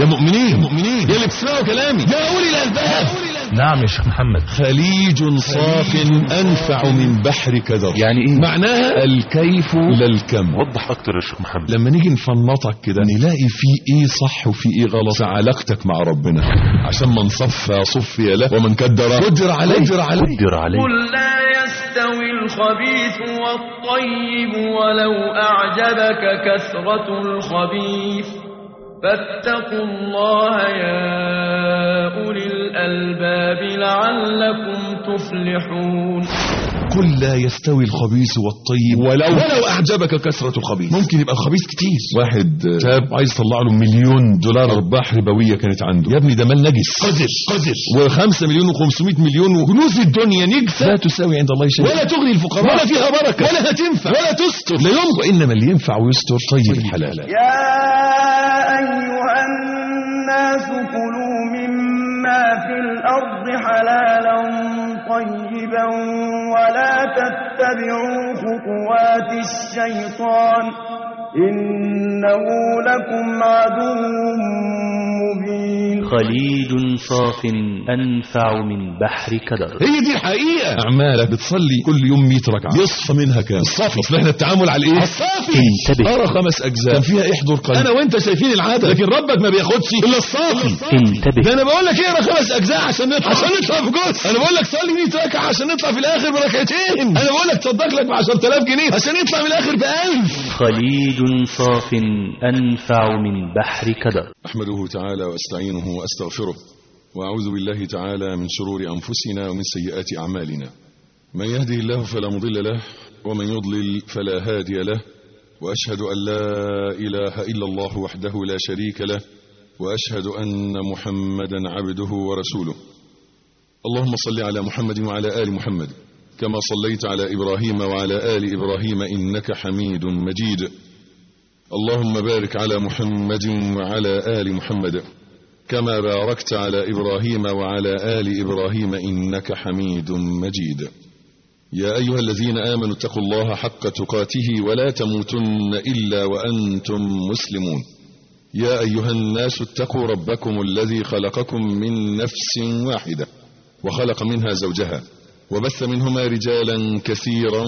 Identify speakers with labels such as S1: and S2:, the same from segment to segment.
S1: يا مؤمنين مؤمنين يا اللي بتسمعوا كلامي يا أولي الألباب
S2: نعم يا شيخ محمد
S1: خليج صاف أنفع من بحر كدر
S2: يعني ايه
S1: معناها الكيف لا الكم
S2: وضح اكتر يا شيخ محمد
S1: لما نيجي نفنطك كده نلاقي في ايه صح وفي ايه غلط في علاقتك مع ربنا عشان من صفى صفي له ومن كدر قدر عليه قدر عليه
S2: قدر عليه
S3: قل لا يستوي الخبيث والطيب ولو أعجبك كثرة الخبيث فاتقوا الله يا أولي الألباب لعلكم تفلحون
S1: قل لا يستوي الخبيث والطيب ولو ولو اعجبك كثرة الخبيث ممكن يبقى الخبيث كتير واحد شاب عايز يطلع له مليون دولار ارباح ربويه كانت عنده يا ابني ده مال نجس قذر قذر و5 مليون و500 مليون وكنوز الدنيا نجسه لا تساوي عند الله شيء ولا تغني الفقراء ولا فيها بركه ولا هتنفع ولا تستر لا يمكن انما اللي ينفع ويستر طيب الحلال
S4: يا أيها الناس كلوا مما في الأرض حلالا طيبا ولا تتبعوا خطوات الشيطان إنه لكم عدو مبين
S5: خليج صاف أنفع من بحر كدر
S1: هي دي الحقيقة أعمالك بتصلي كل يوم 100 ركعة يصفى منها كام الصافي أصل احنا التعامل على الإيه الصافي
S5: انتبه.
S1: أرى خمس أجزاء كان فيها احضر قلب أنا وأنت شايفين العادة لكن ربك ما بياخدش إلا الصافي
S5: انتبه
S1: ده أنا بقول لك اقرا خمس أجزاء عشان نطلع عشان نطلع في جزء أنا بقول لك صلي 100 ركعة عشان نطلع في الآخر بركعتين أنا بقول لك تصدق لك ب 10000 جنيه عشان يطلع من الآخر ب 1000
S5: خليج صاف أنفع من بحر كدر
S1: أحمده تعالى وأستعينه وأستغفره وأعوذ بالله تعالى من شرور أنفسنا ومن سيئات أعمالنا من يهده الله فلا مضل له ومن يضلل فلا هادي له وأشهد أن لا إله إلا الله وحده لا شريك له وأشهد أن محمدا عبده ورسوله اللهم صل على محمد وعلى آل محمد كما صليت على إبراهيم وعلى آل إبراهيم إنك حميد مجيد اللهم بارك على محمد وعلى آل محمد كما باركت على إبراهيم وعلى آل إبراهيم إنك حميد مجيد يا أيها الذين آمنوا اتقوا الله حق تقاته ولا تموتن إلا وأنتم مسلمون يا أيها الناس اتقوا ربكم الذي خلقكم من نفس واحدة وخلق منها زوجها وبث منهما رجالا كثيرا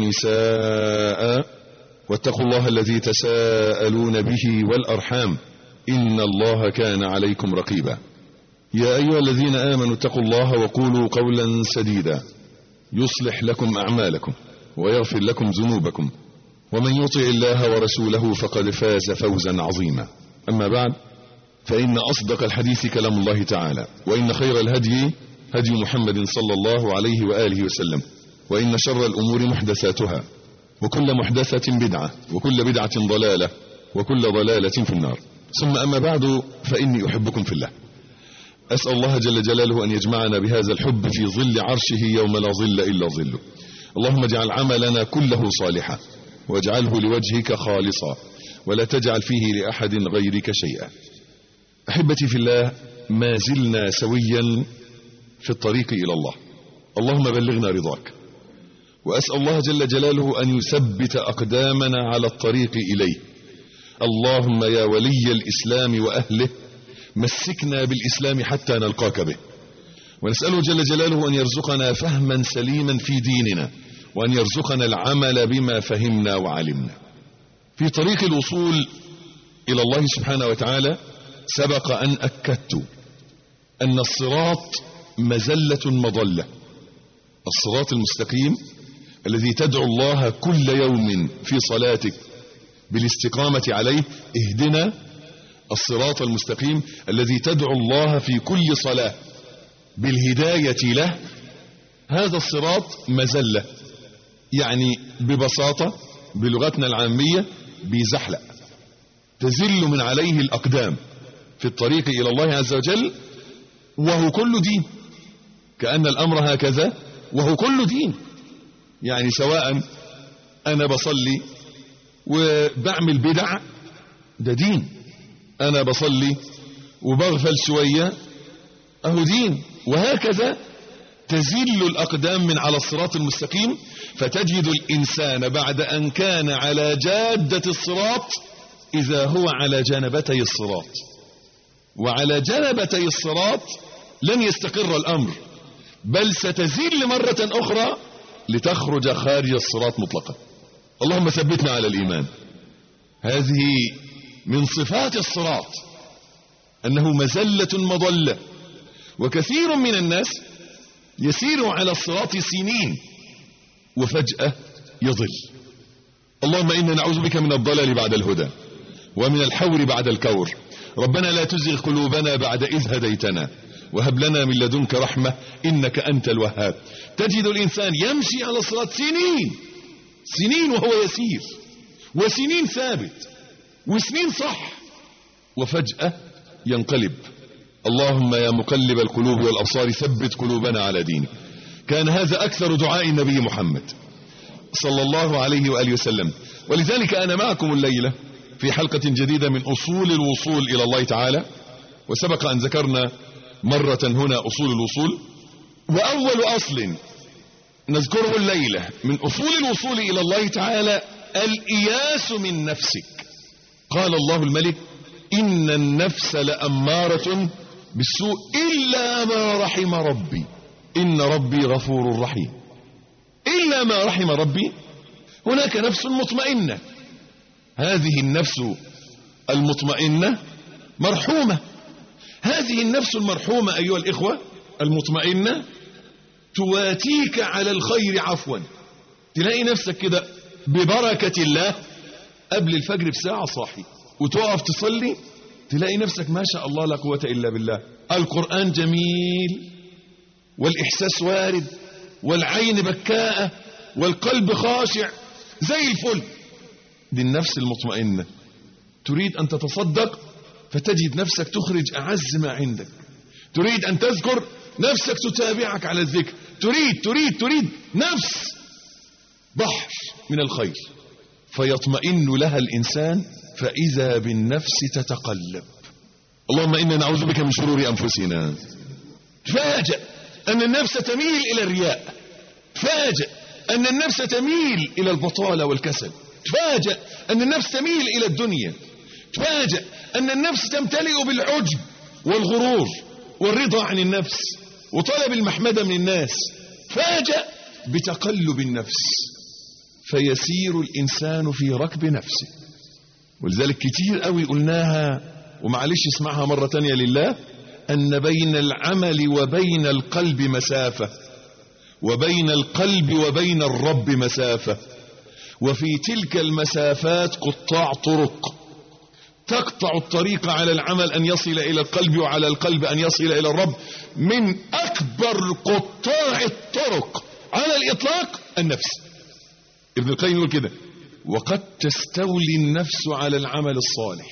S1: ونساء واتقوا الله الذي تساءلون به والأرحام إن الله كان عليكم رقيبا يا أيها الذين آمنوا اتقوا الله وقولوا قولا سديدا يصلح لكم أعمالكم ويغفر لكم ذنوبكم ومن يطع الله ورسوله فقد فاز فوزا عظيما أما بعد فإن أصدق الحديث كلام الله تعالى وإن خير الهدي هدي محمد صلى الله عليه وآله وسلم وإن شر الأمور محدثاتها وكل محدثة بدعة وكل بدعة ضلالة وكل ضلالة في النار ثم أما بعد فإني أحبكم في الله أسأل الله جل جلاله أن يجمعنا بهذا الحب في ظل عرشه يوم لا ظل إلا ظله اللهم اجعل عملنا كله صالحا واجعله لوجهك خالصا ولا تجعل فيه لأحد غيرك شيئا أحبتي في الله ما زلنا سويا في الطريق إلى الله اللهم بلغنا رضاك وأسأل الله جل جلاله أن يثبت أقدامنا على الطريق إليه اللهم يا ولي الإسلام وأهله مسكنا بالإسلام حتى نلقاك به ونسأله جل جلاله أن يرزقنا فهما سليما في ديننا وأن يرزقنا العمل بما فهمنا وعلمنا في طريق الوصول إلى الله سبحانه وتعالى سبق أن أكدت أن الصراط مزلة مضلة الصراط المستقيم الذي تدعو الله كل يوم في صلاتك بالاستقامة عليه اهدنا الصراط المستقيم الذي تدعو الله في كل صلاة بالهداية له هذا الصراط مزلة يعني ببساطة بلغتنا العامية بيزحلق تزل من عليه الأقدام في الطريق إلى الله عز وجل وهو كل دين كأن الأمر هكذا وهو كل دين يعني سواء أنا بصلي وبعمل بدع ده دين أنا بصلي وبغفل شوية أهو دين وهكذا تزل الأقدام من على الصراط المستقيم فتجد الإنسان بعد أن كان على جادة الصراط إذا هو على جانبتي الصراط وعلى جنبتي الصراط لن يستقر الأمر بل ستزل مرة أخرى لتخرج خارج الصراط مطلقا اللهم ثبتنا على الإيمان هذه من صفات الصراط أنه مزلة مضلة وكثير من الناس يسير على الصراط سنين وفجأة يضل اللهم إنا نعوذ بك من الضلال بعد الهدى ومن الحور بعد الكور ربنا لا تزغ قلوبنا بعد إذ هديتنا وهب لنا من لدنك رحمة إنك أنت الوهاب تجد الإنسان يمشي على الصراط سنين سنين وهو يسير وسنين ثابت وسنين صح وفجأة ينقلب اللهم يا مقلب القلوب والأبصار ثبت قلوبنا على دينك كان هذا أكثر دعاء النبي محمد صلى الله عليه وآله وسلم ولذلك أنا معكم الليلة في حلقة جديدة من أصول الوصول إلى الله تعالى وسبق أن ذكرنا مرة هنا أصول الوصول وأول أصل نذكره الليلة من أصول الوصول إلى الله تعالى الإياس من نفسك قال الله الملك إن النفس لأمارة بالسوء إلا ما رحم ربي إن ربي غفور رحيم إلا ما رحم ربي هناك نفس مطمئنة هذه النفس المطمئنة مرحومة هذه النفس المرحومة أيها الإخوة المطمئنة تواتيك على الخير عفوا تلاقي نفسك كده ببركة الله قبل الفجر بساعة صاحي وتقف تصلي تلاقي نفسك ما شاء الله لا قوة إلا بالله القرآن جميل والإحساس وارد والعين بكاءة والقلب خاشع زي الفل دي النفس المطمئنة تريد أن تتصدق فتجد نفسك تخرج أعز ما عندك تريد أن تذكر نفسك تتابعك على الذكر تريد تريد تريد نفس بحر من الخير فيطمئن لها الإنسان فإذا بالنفس تتقلب اللهم إنا نعوذ بك من شرور أنفسنا فاجأ أن النفس تميل إلى الرياء فاجأ أن النفس تميل إلى البطالة والكسل تفاجأ أن النفس تميل إلى الدنيا تفاجأ أن النفس تمتلئ بالعجب والغرور والرضا عن النفس وطلب المحمدة من الناس فاجأ بتقلب النفس فيسير الإنسان في ركب نفسه ولذلك كتير قوي قلناها ومعلش اسمعها مرة تانية لله أن بين العمل وبين القلب مسافة وبين القلب وبين الرب مسافة وفي تلك المسافات قطاع طرق تقطع الطريق على العمل أن يصل إلى القلب وعلى القلب أن يصل إلى الرب من أكبر قطاع الطرق على الإطلاق النفس ابن القيم يقول كده وقد تستولي النفس على العمل الصالح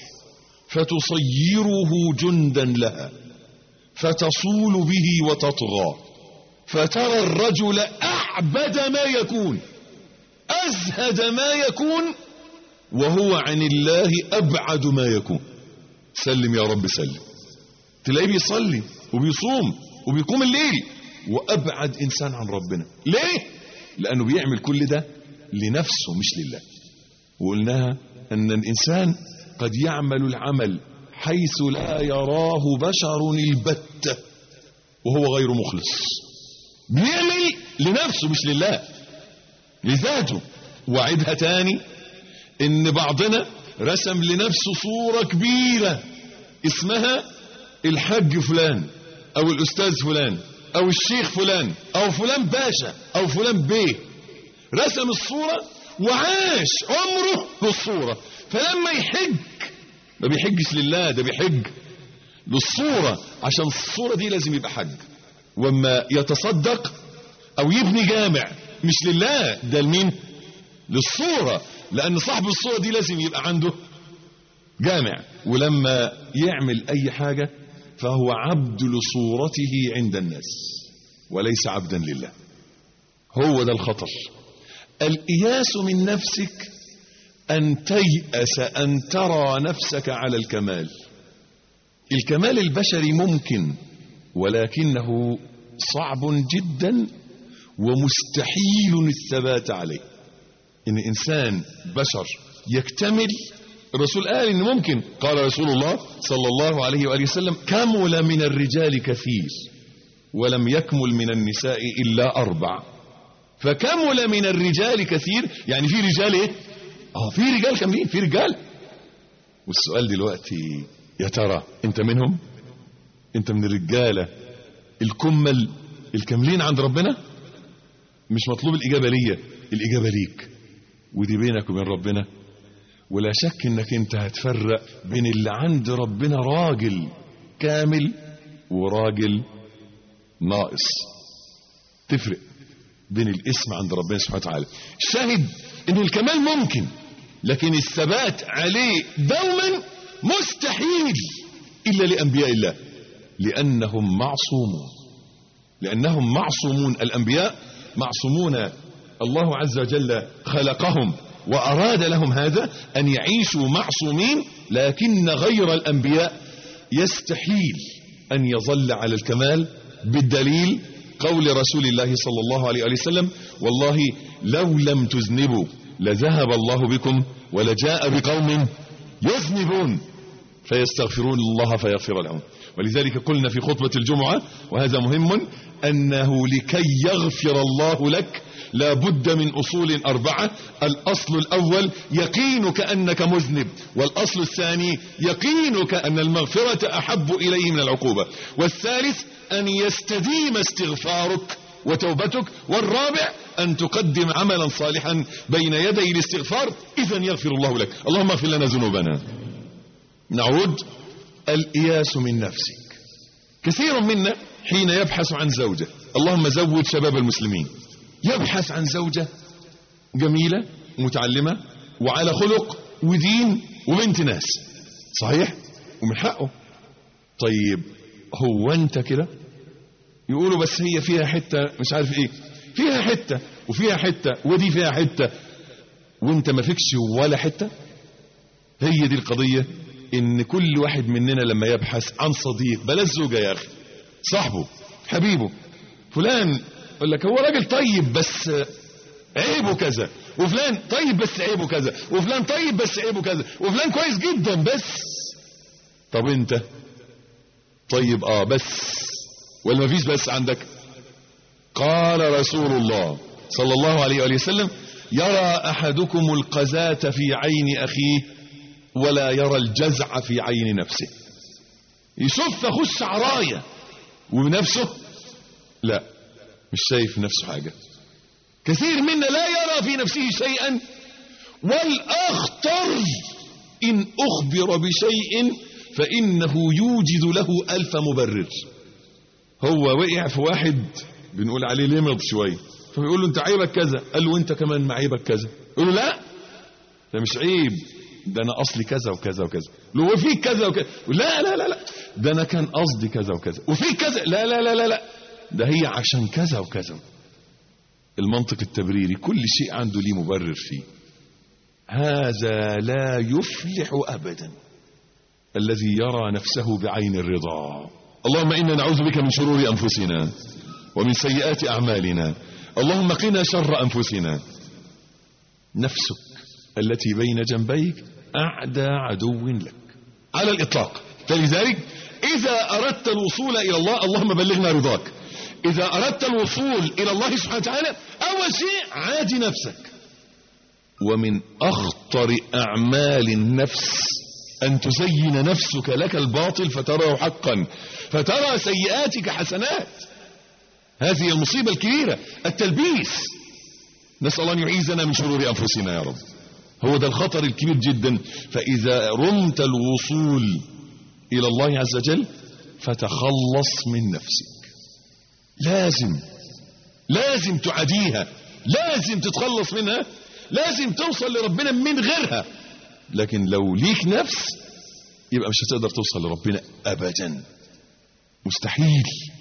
S1: فتصيره جندا لها فتصول به وتطغى فترى الرجل أعبد ما يكون أزهد ما يكون وهو عن الله أبعد ما يكون سلم يا رب سلم تلاقيه بيصلي وبيصوم وبيقوم الليل وأبعد إنسان عن ربنا ليه؟ لأنه بيعمل كل ده لنفسه مش لله وقلناها أن الإنسان قد يعمل العمل حيث لا يراه بشر البتة وهو غير مخلص بيعمل لنفسه مش لله لذاته وعدها تاني ان بعضنا رسم لنفسه صورة كبيرة اسمها الحج فلان او الاستاذ فلان او الشيخ فلان او فلان باشا او فلان بيه رسم الصورة وعاش عمره بالصورة فلما يحج ما بيحجش لله ده بيحج للصورة عشان الصورة دي لازم يبقى حج واما يتصدق او يبني جامع مش لله ده لمين للصورة لان صاحب الصورة دي لازم يبقى عنده جامع ولما يعمل اي حاجة فهو عبد لصورته عند الناس وليس عبدا لله هو ده الخطر الإياس من نفسك أن تيأس أن ترى نفسك على الكمال الكمال البشري ممكن ولكنه صعب جدا ومستحيل الثبات عليه إن إنسان بشر يكتمل الرسول قال ان ممكن قال رسول الله صلى الله عليه وآله وسلم كمل من الرجال كثير ولم يكمل من النساء إلا أربع فكمل من الرجال كثير يعني في رجال ايه اه في رجال كاملين في رجال والسؤال دلوقتي يا ترى انت منهم انت من الرجالة الكمل الكاملين عند ربنا مش مطلوب الإجابة ليا الإجابة ليك ودي بينك وبين ربنا ولا شك انك انت هتفرق بين اللي عند ربنا راجل كامل وراجل ناقص تفرق بين الاسم عند ربنا سبحانه وتعالى الشاهد ان الكمال ممكن لكن الثبات عليه دوما مستحيل الا لانبياء الله لانهم معصومون لانهم معصومون الانبياء معصومون الله عز وجل خلقهم واراد لهم هذا ان يعيشوا معصومين لكن غير الانبياء يستحيل ان يظل على الكمال بالدليل قول رسول الله صلى الله عليه وسلم والله لو لم تذنبوا لذهب الله بكم ولجاء بقوم يذنبون فيستغفرون الله فيغفر لهم ولذلك قلنا في خطبة الجمعة وهذا مهم أنه لكي يغفر الله لك لا بد من أصول أربعة الأصل الأول يقينك أنك مذنب والأصل الثاني يقينك أن المغفرة أحب إليه من العقوبة والثالث أن يستديم استغفارك وتوبتك والرابع أن تقدم عملا صالحا بين يدي الاستغفار إذا يغفر الله لك اللهم اغفر لنا ذنوبنا نعود الإياس من نفسك كثير منا حين يبحث عن زوجة اللهم زوج شباب المسلمين يبحث عن زوجة جميلة متعلمة وعلى خلق ودين وبنت ناس صحيح ومن حقه طيب هو انت كده يقولوا بس هي فيها حتة مش عارف ايه فيها حتة وفيها حتة ودي فيها حتة وانت ما فيكش ولا حتة هي دي القضية ان كل واحد مننا لما يبحث عن صديق بلاش زوجة يا اخي صاحبه حبيبه فلان يقول لك هو راجل طيب بس عيبه كذا وفلان طيب بس عيبه كذا وفلان طيب بس عيبه كذا وفلان كويس جدا بس طب انت طيب اه بس ولا مفيش بس عندك قال رسول الله صلى الله عليه وآله وسلم يرى أحدكم القذاة في عين أخيه ولا يرى الجزع في عين نفسه يشوف أخوه الشعراية وبنفسه لا مش شايف نفسه حاجة كثير منا لا يرى في نفسه شيئا والأخطر إن أخبر بشيء فإنه يوجد له ألف مبرر هو وقع في واحد بنقول عليه لمض شوية فبيقول له انت عيبك كذا قال له انت كمان معيبك كذا يقول له لا ده مش عيب ده انا اصلي كذا وكذا وكذا له وفيك كذا وكذا لا لا لا لا ده انا كان قصدي كذا وكذا وفيك كذا لا لا لا لا لا ده هي عشان كذا وكذا المنطق التبريري كل شيء عنده ليه مبرر فيه هذا لا يفلح ابدا الذي يرى نفسه بعين الرضا اللهم إنا نعوذ بك من شرور أنفسنا ومن سيئات أعمالنا اللهم قنا شر أنفسنا نفسك التي بين جنبيك أعدى عدو لك على الإطلاق فلذلك إذا أردت الوصول إلى الله اللهم بلغنا رضاك إذا أردت الوصول إلى الله سبحانه وتعالى أول شيء عادي نفسك ومن أخطر أعمال النفس أن تزين نفسك لك الباطل فتراه حقا فترى سيئاتك حسنات هذه المصيبة الكبيرة التلبيس نسأل أن يعيذنا من شرور أنفسنا يا رب هو ده الخطر الكبير جدا فإذا رمت الوصول إلى الله عز وجل فتخلص من نفسك لازم لازم تعديها لازم تتخلص منها لازم توصل لربنا من غيرها لكن لو ليك نفس يبقى مش هتقدر توصل لربنا أبدا مستحيل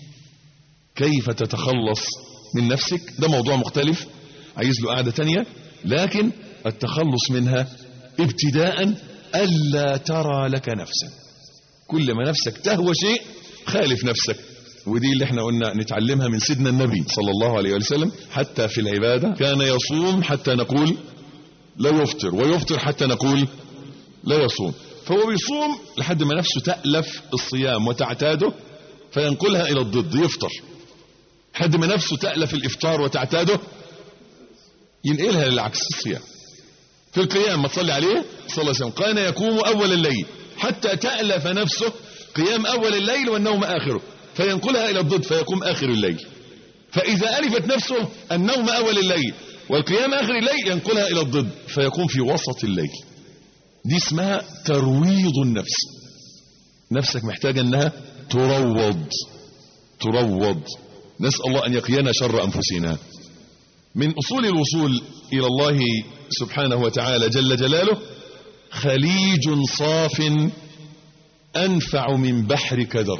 S1: كيف تتخلص من نفسك ده موضوع مختلف عايز له قاعدة تانية لكن التخلص منها ابتداء ألا ترى لك نفسا كل ما نفسك تهوى شيء خالف نفسك ودي اللي احنا قلنا نتعلمها من سيدنا النبي صلى الله عليه وسلم حتى في العبادة كان يصوم حتى نقول لا يفطر ويفطر حتى نقول لا يصوم فهو بيصوم لحد ما نفسه تألف الصيام وتعتاده فينقلها إلى الضد يفطر لحد ما نفسه تألف الإفطار وتعتاده ينقلها للعكس الصيام في القيام ما تصلي عليه صلى الله عليه وسلم كان يقوم أول الليل حتى تألف نفسه قيام أول الليل والنوم آخره فينقلها إلى الضد فيقوم آخر الليل فإذا ألفت نفسه النوم أول الليل والقيام آخر الليل ينقلها إلى الضد فيقوم في وسط الليل دي اسمها ترويض النفس نفسك محتاجة أنها تروض تروض نسأل الله أن يقينا شر أنفسنا من أصول الوصول إلى الله سبحانه وتعالى جل جلاله خليج صاف أنفع من بحر كدر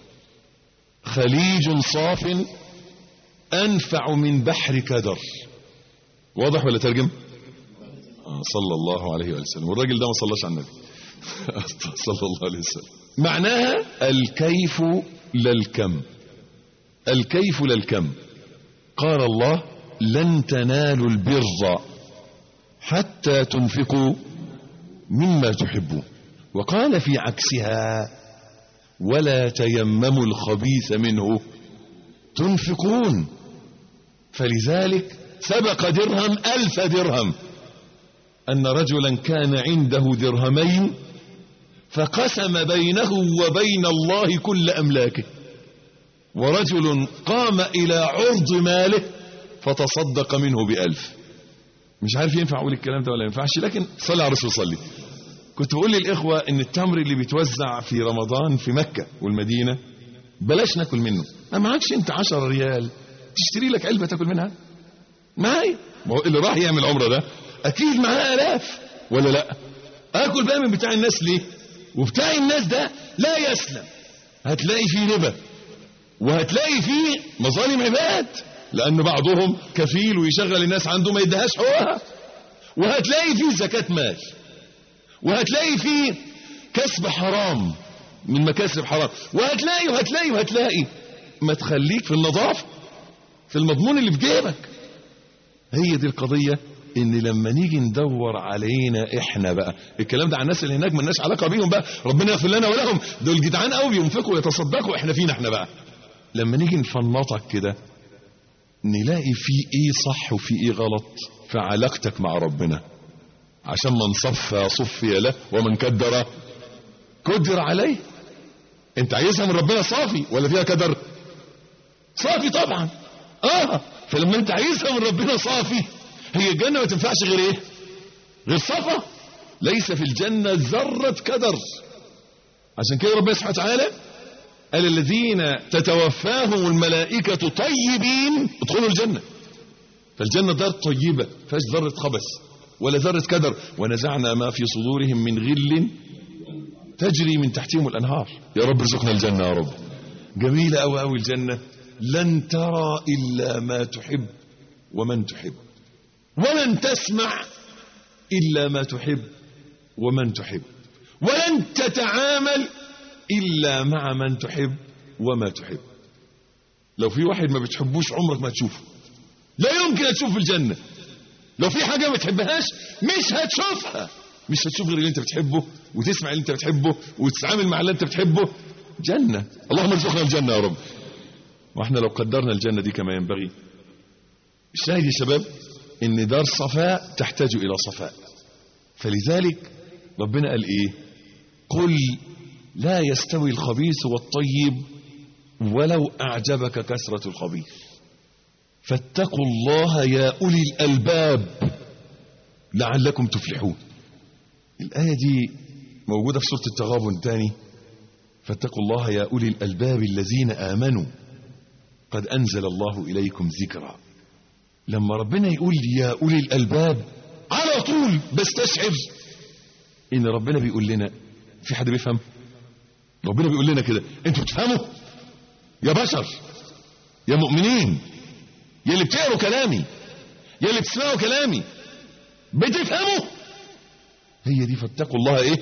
S1: خليج صاف أنفع من بحر كدر واضح ولا ترجم آه صلى الله عليه وسلم والراجل ده ما صلاش على النبي صلى الله عليه وسلم معناها الكيف للكم الكيف للكم قال الله لن تنالوا البر حتى تنفقوا مما تحبون وقال في عكسها ولا تيمموا الخبيث منه تنفقون فلذلك سبق درهم ألف درهم أن رجلا كان عنده درهمين فقسم بينه وبين الله كل أملاكه ورجل قام إلى عرض ماله فتصدق منه بألف مش عارف ينفع أقول الكلام ده ولا ينفعش لكن صلى على الرسول صلي كنت بقول للإخوة إن التمر اللي بيتوزع في رمضان في مكة والمدينة بلاش ناكل منه ما معكش انت 10 ريال تشتري لك علبة تاكل منها معايا ما هو اللي راح يعمل عمره ده اكيد معاه الاف ولا لا اكل بقى من بتاع الناس ليه وبتاع الناس ده لا يسلم هتلاقي فيه ربا وهتلاقي فيه مظالم عباد لان بعضهم كفيل ويشغل الناس عنده ما يدهاش حقوقها وهتلاقي فيه زكاة مال وهتلاقي فيه كسب حرام من مكاسب حرام وهتلاقي وهتلاقي وهتلاقي ما تخليك في النظافة في المضمون اللي في جيبك هي دي القضية ان لما نيجي ندور علينا احنا بقى الكلام ده على الناس اللي هناك ملناش علاقة بيهم بقى ربنا يغفر لنا ولهم دول جدعان قوي بينفقوا ويتصدقوا احنا فينا احنا بقى لما نيجي نفنطك كده نلاقي في ايه صح وفي ايه غلط في علاقتك مع ربنا عشان من صفى صفي له ومن كدر كدر عليه انت عايزها من ربنا صافي ولا فيها كدر صافي طبعا اه فلما انت عايزها من ربنا صافي هي الجنة ما تنفعش غير ايه غير صفا ليس في الجنة ذرة كدر عشان كده ربنا سبحانه وتعالى قال الذين تتوفاهم الملائكة طيبين ادخلوا الجنة فالجنة دار طيبة فاش ذرة خبث ولا ذرة كدر ونزعنا ما في صدورهم من غل تجري من تحتهم الأنهار يا رب ارزقنا الجنة يا رب جميلة أوي أوي الجنة لن ترى إلا ما تحب ومن تحب ولن تسمع إلا ما تحب ومن تحب ولن تتعامل إلا مع من تحب وما تحب لو في واحد ما بتحبوش عمرك ما تشوفه لا يمكن تشوف في الجنة لو في حاجة ما بتحبهاش مش هتشوفها مش هتشوف غير اللي انت بتحبه وتسمع اللي انت بتحبه وتتعامل مع اللي انت بتحبه جنة اللهم ارزقنا الجنة يا رب واحنا لو قدرنا الجنة دي كما ينبغي الشاهد يا شباب ان دار صفاء تحتاج الى صفاء فلذلك ربنا قال ايه قل لا يستوي الخبيث والطيب ولو اعجبك كثرة الخبيث فاتقوا الله يا اولي الالباب لعلكم تفلحون الايه دي موجوده في سوره التغابن تاني فاتقوا الله يا اولي الالباب الذين امنوا قد انزل الله اليكم ذكرا لما ربنا يقول يا اولي الالباب على طول بستشعر ان ربنا بيقول لنا في حد بيفهم ربنا بيقول لنا كده انتوا بتفهموا يا بشر يا مؤمنين يا اللي بتقروا كلامي يا اللي بتسمعوا كلامي بتفهموا هي دي فاتقوا الله ايه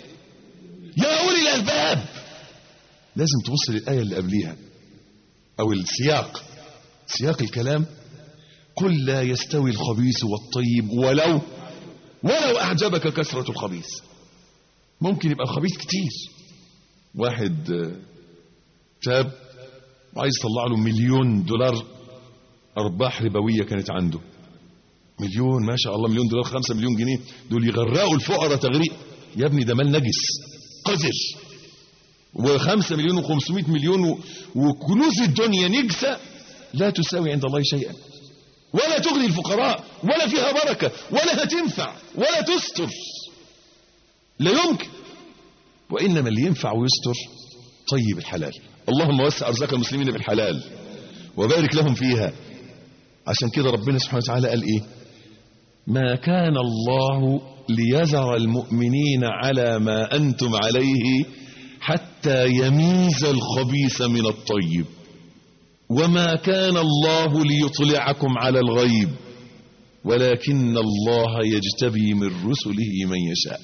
S1: يا اولي الالباب لازم تبص للايه اللي قبليها او السياق سياق الكلام قل لا يستوي الخبيث والطيب ولو ولو اعجبك كثرة الخبيث ممكن يبقى الخبيث كتير واحد آه، شاب وعايز يطلع له مليون دولار ارباح ربويه كانت عنده مليون ما شاء الله مليون دولار خمسة مليون جنيه دول يغرقوا الفقراء تغريق يا ابني ده مال نجس قذر وخمسة مليون وخمسمائة مليون و- وكنوز الدنيا نجسة لا تساوي عند الله شيئا ولا تغني الفقراء ولا فيها بركة ولا هتنفع ولا تستر لا يمكن وإنما اللي ينفع ويستر طيب الحلال اللهم وسع أرزاق المسلمين بالحلال وبارك لهم فيها عشان كده ربنا سبحانه وتعالى قال إيه ما كان الله ليذر المؤمنين على ما أنتم عليه حتى يميز الخبيث من الطيب وما كان الله ليطلعكم على الغيب ولكن الله يجتبي من رسله من يشاء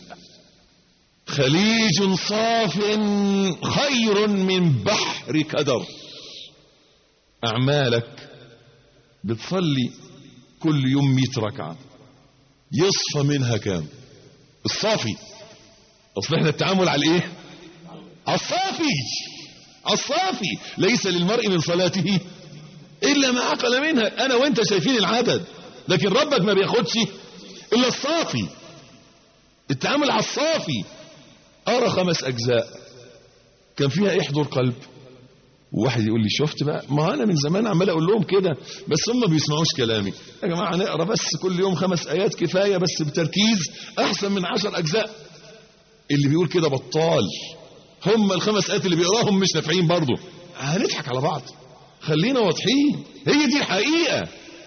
S1: خليج صاف خير من بحر كدر أعمالك بتصلي كل يوم 100 ركعة يصفى منها كام الصافي اصل احنا التعامل على الايه على الصافي على الصافي ليس للمرء من صلاته الا ما عقل منها انا وانت شايفين العدد لكن ربك ما بياخدش الا الصافي التعامل على الصافي ارى خمس اجزاء كان فيها احضر قلب وواحد يقول لي شفت بقى ما انا من زمان عمال اقول لهم كده بس هم ما بيسمعوش كلامي يا جماعه نقرا بس كل يوم خمس ايات كفايه بس بتركيز احسن من عشر اجزاء اللي بيقول كده بطال هم الخمس ايات اللي بيقراهم مش نافعين برضه هنضحك على بعض خلينا واضحين هي دي الحقيقه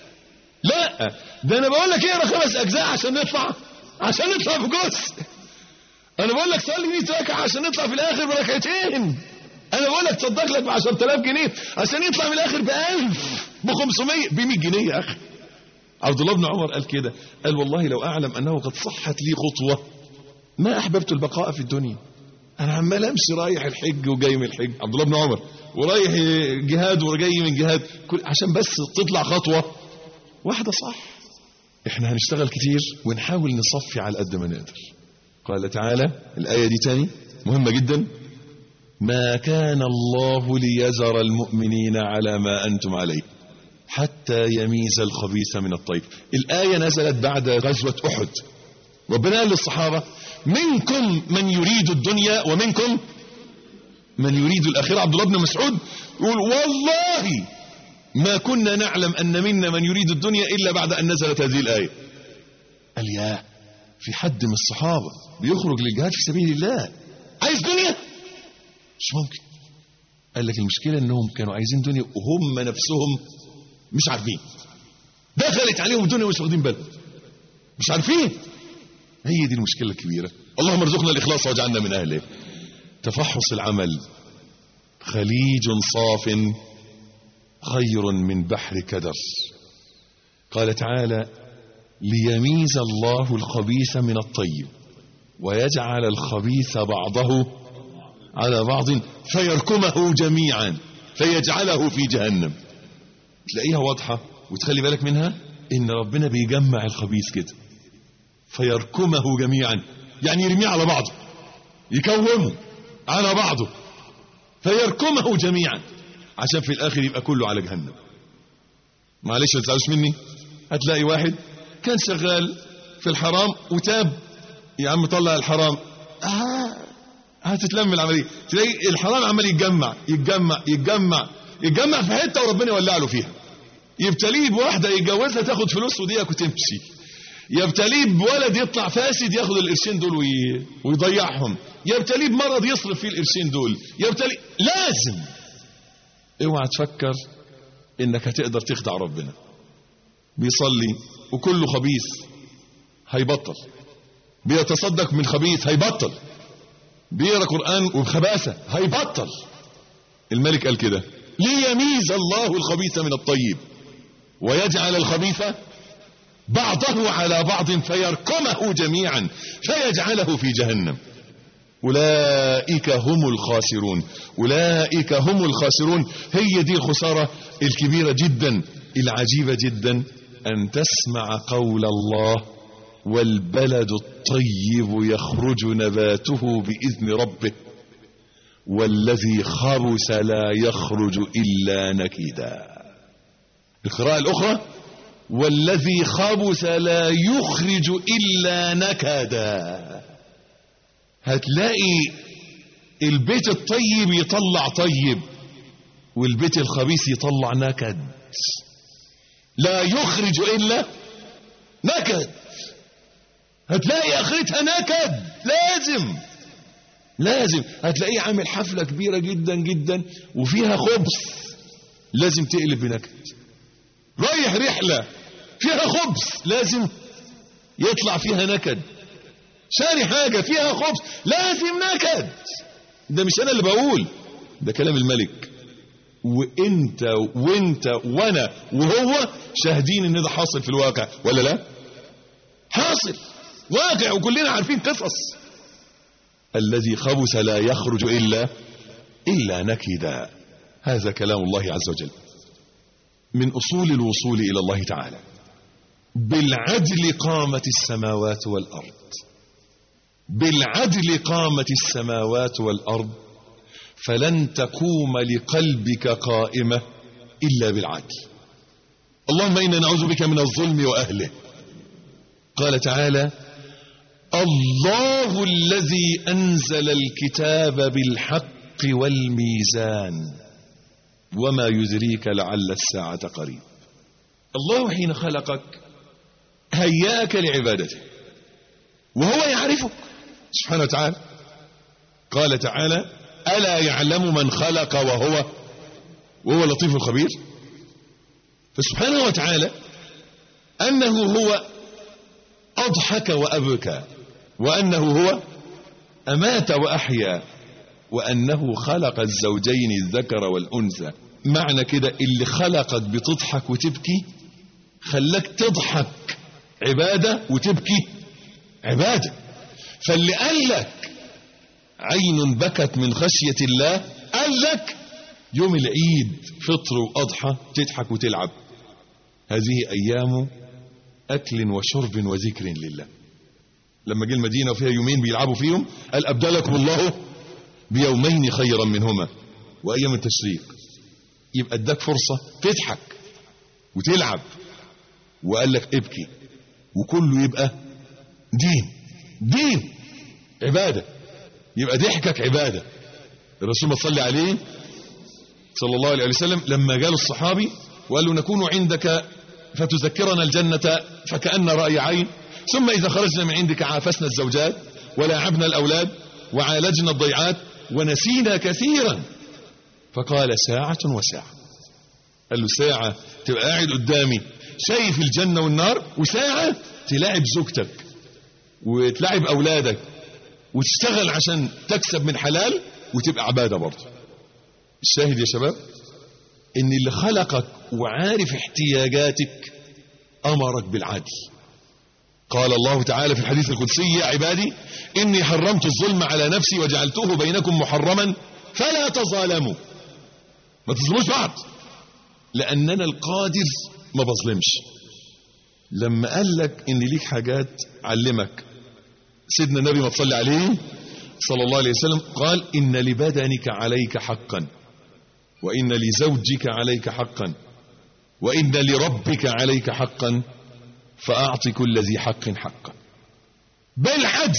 S1: لا ده انا بقول لك اقرا خمس اجزاء عشان نطلع عشان نطلع بجزء انا بقول لك صلي 100 ركعه عشان نطلع في الاخر بركعتين انا بقول لك تصدق لك ب 10000 جنيه عشان يطلع من الاخر ب 1000 ب 500 ب 100 جنيه يا اخي عبد الله بن عمر قال كده قال والله لو اعلم انه قد صحت لي خطوه ما احببت البقاء في الدنيا انا عمال امشي رايح الحج وجاي من الحج عبد الله بن عمر ورايح جهاد وجاي من جهاد كل عشان بس تطلع خطوه واحده صح احنا هنشتغل كتير ونحاول نصفي على قد ما نقدر قال تعالى الايه دي تاني مهمه جدا ما كان الله ليذر المؤمنين على ما أنتم عليه حتى يميز الخبيث من الطيب الآية نزلت بعد غزوة أحد ربنا قال للصحابة منكم من يريد الدنيا ومنكم من يريد الآخرة عبد الله بن مسعود يقول والله ما كنا نعلم أن منا من يريد الدنيا إلا بعد أن نزلت هذه الآية قال يا في حد من الصحابة بيخرج للجهاد في سبيل الله عايز دنيا مش ممكن قال لك المشكلة انهم كانوا عايزين دنيا وهم نفسهم مش عارفين دخلت عليهم الدنيا ومش واخدين بالهم مش عارفين هي دي المشكلة الكبيرة اللهم ارزقنا الإخلاص واجعلنا من أهله تفحص العمل خليج صاف خير من بحر كدر قال تعالى ليميز الله الخبيث من الطيب ويجعل الخبيث بعضه على بعض فيركمه جميعا فيجعله في جهنم تلاقيها واضحة وتخلي بالك منها ان ربنا بيجمع الخبيث كده فيركمه جميعا يعني يرميه على بعضه يكومه على بعضه فيركمه جميعا عشان في الاخر يبقى كله على جهنم معلش ما تزعلوش مني هتلاقي واحد كان شغال في الحرام وتاب يا عم طلع الحرام آه هتتلم العمليه تلاقي الحرام عمال يتجمع يتجمع يتجمع يتجمع في حته وربنا يولع له فيها يبتليه بواحده يتجوزها تاخد فلوس وديك وتمشي يبتليه بولد يطلع فاسد ياخد القرشين دول وي... ويضيعهم يبتليه بمرض يصرف فيه القرشين دول يبتليه لازم اوعى تفكر انك هتقدر تخدع ربنا بيصلي وكله خبيث هيبطل بيتصدق من خبيث هيبطل بيقرا قران وبخباثه هيبطل الملك قال كده ليميز الله الخبيث من الطيب ويجعل الخبيث بعضه على بعض فيركمه جميعا فيجعله في جهنم أولئك هم الخاسرون أولئك هم الخاسرون هي دي الخسارة الكبيرة جدا العجيبة جدا أن تسمع قول الله والبلد الطيب يخرج نباته بإذن ربه والذي خبث لا يخرج إلا نكدا القراءة الأخرى والذي خبث لا يخرج إلا نكدا هتلاقي البيت الطيب يطلع طيب والبيت الخبيث يطلع نكد لا يخرج إلا نكد هتلاقي اخرتها نكد لازم لازم هتلاقيه عامل حفلة كبيرة جدا جدا وفيها خبز لازم تقلب بنكد رايح رحلة فيها خبز لازم يطلع فيها نكد شاري حاجة فيها خبز لازم نكد ده مش انا اللي بقول ده كلام الملك وانت وانت وانا وهو شاهدين ان ده حاصل في الواقع ولا لا حاصل واقع وكلنا عارفين قصص الذي خبث لا يخرج إلا إلا نكدا هذا كلام الله عز وجل من أصول الوصول إلى الله تعالى بالعدل قامت السماوات والأرض بالعدل قامت السماوات والأرض فلن تقوم لقلبك قائمة إلا بالعدل اللهم إنا نعوذ بك من الظلم وأهله قال تعالى الله الذي أنزل الكتاب بالحق والميزان وما يدريك لعل الساعة قريب الله حين خلقك هياك لعبادته وهو يعرفك سبحانه وتعالى قال تعالى ألا يعلم من خلق وهو وهو لطيف الخبير فسبحانه وتعالى أنه هو أضحك وأبكى وأنه هو أمات وأحيا وأنه خلق الزوجين الذكر والأنثى معنى كده اللي خلقك بتضحك وتبكي خلاك تضحك عبادة وتبكي عبادة فاللي قال لك عين بكت من خشية الله قال لك يوم العيد فطر وأضحى تضحك وتلعب هذه أيام أكل وشرب وذكر لله لما جه المدينة وفيها يومين بيلعبوا فيهم قال أبدلكم الله بيومين خيرا منهما وأيام التشريق يبقى اداك فرصة تضحك وتلعب وقال لك ابكي وكله يبقى دين دين عبادة يبقى ضحكك عبادة الرسول ما صلي عليه صلى الله عليه وسلم لما جاء الصحابي وقال له نكون عندك فتذكرنا الجنة فكأن رأي عين ثم إذا خرجنا من عندك عافسنا الزوجات ولاعبنا الأولاد وعالجنا الضيعات ونسينا كثيرا فقال ساعة وساعة قال له ساعة تبقى قاعد قدامي شايف الجنة والنار وساعة تلاعب زوجتك وتلاعب أولادك وتشتغل عشان تكسب من حلال وتبقى عبادة برضه الشاهد يا شباب ان اللي خلقك وعارف احتياجاتك امرك بالعدل قال الله تعالى في الحديث القدسي يا عبادي اني حرمت الظلم على نفسي وجعلته بينكم محرما فلا تظالموا ما تظلموش بعض لاننا القادر ما بظلمش لما قال لك ان ليك حاجات علمك سيدنا النبي ما تصلي عليه صلى الله عليه وسلم قال ان لبدنك عليك حقا وإن لزوجك عليك حقا وإن لربك عليك حقا فأعط كل ذي حق حقا بالعدل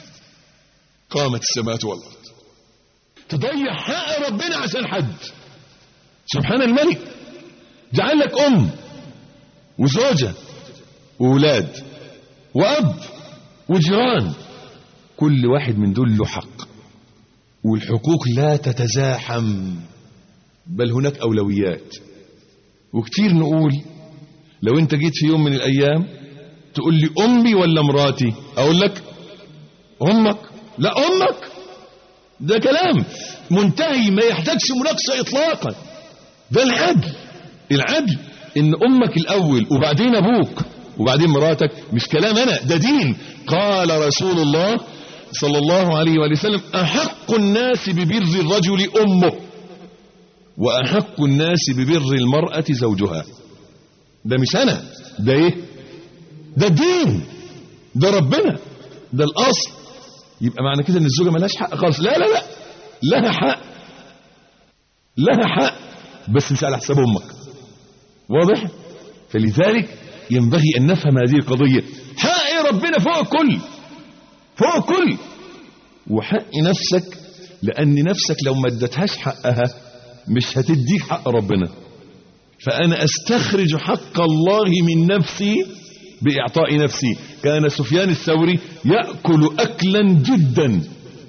S1: قامت السماوات والأرض تضيع حق ربنا عشان حد سبحان الملك جعل لك أم وزوجة وولاد وأب وجيران كل واحد من دول له حق والحقوق لا تتزاحم بل هناك أولويات وكتير نقول لو انت جيت في يوم من الأيام تقول لي أمي ولا مراتي أقول لك أمك لا أمك ده كلام منتهي ما يحتاجش مناقشة إطلاقا ده العدل العدل إن أمك الأول وبعدين أبوك وبعدين مراتك مش كلام أنا ده دين قال رسول الله صلى الله عليه وآله وسلم أحق الناس ببر الرجل أمه وأحق الناس ببر المرأة زوجها ده مش أنا ده إيه ده الدين ده ربنا ده الاصل يبقى معنى كده ان الزوجه ملهاش حق خالص لا لا لا لها حق لها حق بس مش على حساب امك واضح فلذلك ينبغي ان نفهم هذه القضيه حق ربنا فوق الكل فوق الكل وحق نفسك لان نفسك لو ما ادتهاش حقها مش هتديك حق ربنا فانا استخرج حق الله من نفسي باعطاء نفسي كان سفيان الثوري ياكل اكلا جدا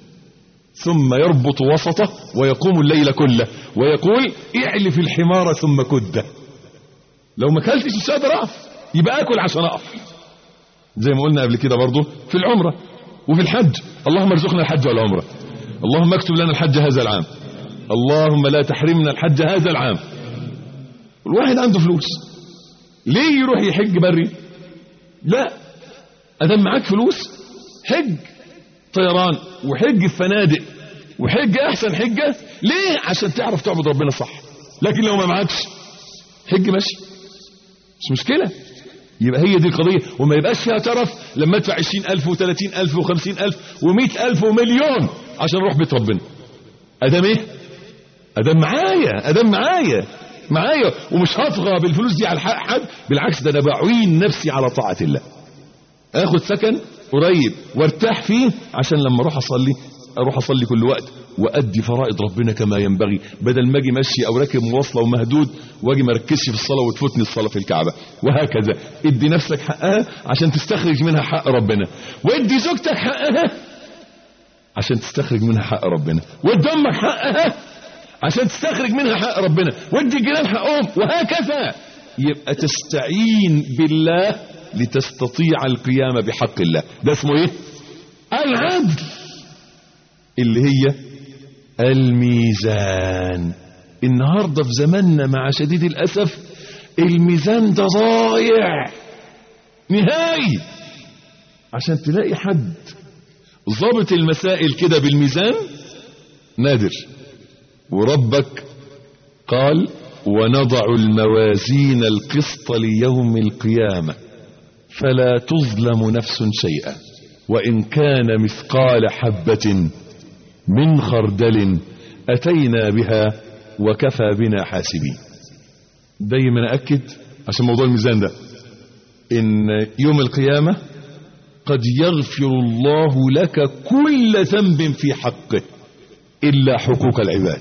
S1: ثم يربط وسطه ويقوم الليل كله ويقول اعلف الحمار ثم كده لو ما اكلتش مش هقدر اقف يبقى اكل عشان اقف زي ما قلنا قبل كده برضه في العمره وفي الحج اللهم ارزقنا الحج والعمره اللهم اكتب لنا الحج هذا العام اللهم لا تحرمنا الحج هذا العام الواحد عنده فلوس ليه يروح يحج بري لا ادام معاك فلوس حج طيران وحج الفنادق وحج احسن حجه ليه عشان تعرف تعبد ربنا صح لكن لو ما معكش حج ماشي مش مشكله يبقى هي دي القضيه وما يبقاش فيها ترف لما ادفع 20000 و30000 و50000 و100000 ومليون عشان اروح بيت ربنا ادام ايه ادام معايا ادام معايا معايا ومش هطغى بالفلوس دي على حق حد بالعكس ده انا بعين نفسي على طاعه الله اخد سكن قريب وارتاح فيه عشان لما اروح اصلي اروح اصلي كل وقت وادي فرائض ربنا كما ينبغي بدل ما اجي ماشي او راكب مواصله ومهدود واجي ما اركزش في الصلاه وتفوتني الصلاه في الكعبه وهكذا ادي نفسك حقها عشان تستخرج منها حق ربنا وادي زوجتك حقها عشان تستخرج منها حق ربنا وادي امك حقها عشان تستخرج منها حق ربنا وادي الجيران حقهم وهكذا يبقى تستعين بالله لتستطيع القيام بحق الله ده اسمه ايه العدل اللي هي الميزان النهارده في زماننا مع شديد الاسف الميزان ده ضايع نهائي عشان تلاقي حد ضابط المسائل كده بالميزان نادر وربك قال ونضع الموازين القسط ليوم القيامه فلا تظلم نفس شيئا وإن كان مثقال حبة من خردل أتينا بها وكفى بنا حاسبين دايما أكد عشان موضوع الميزان ده إن يوم القيامة قد يغفر الله لك كل ذنب في حقه إلا حقوق العباد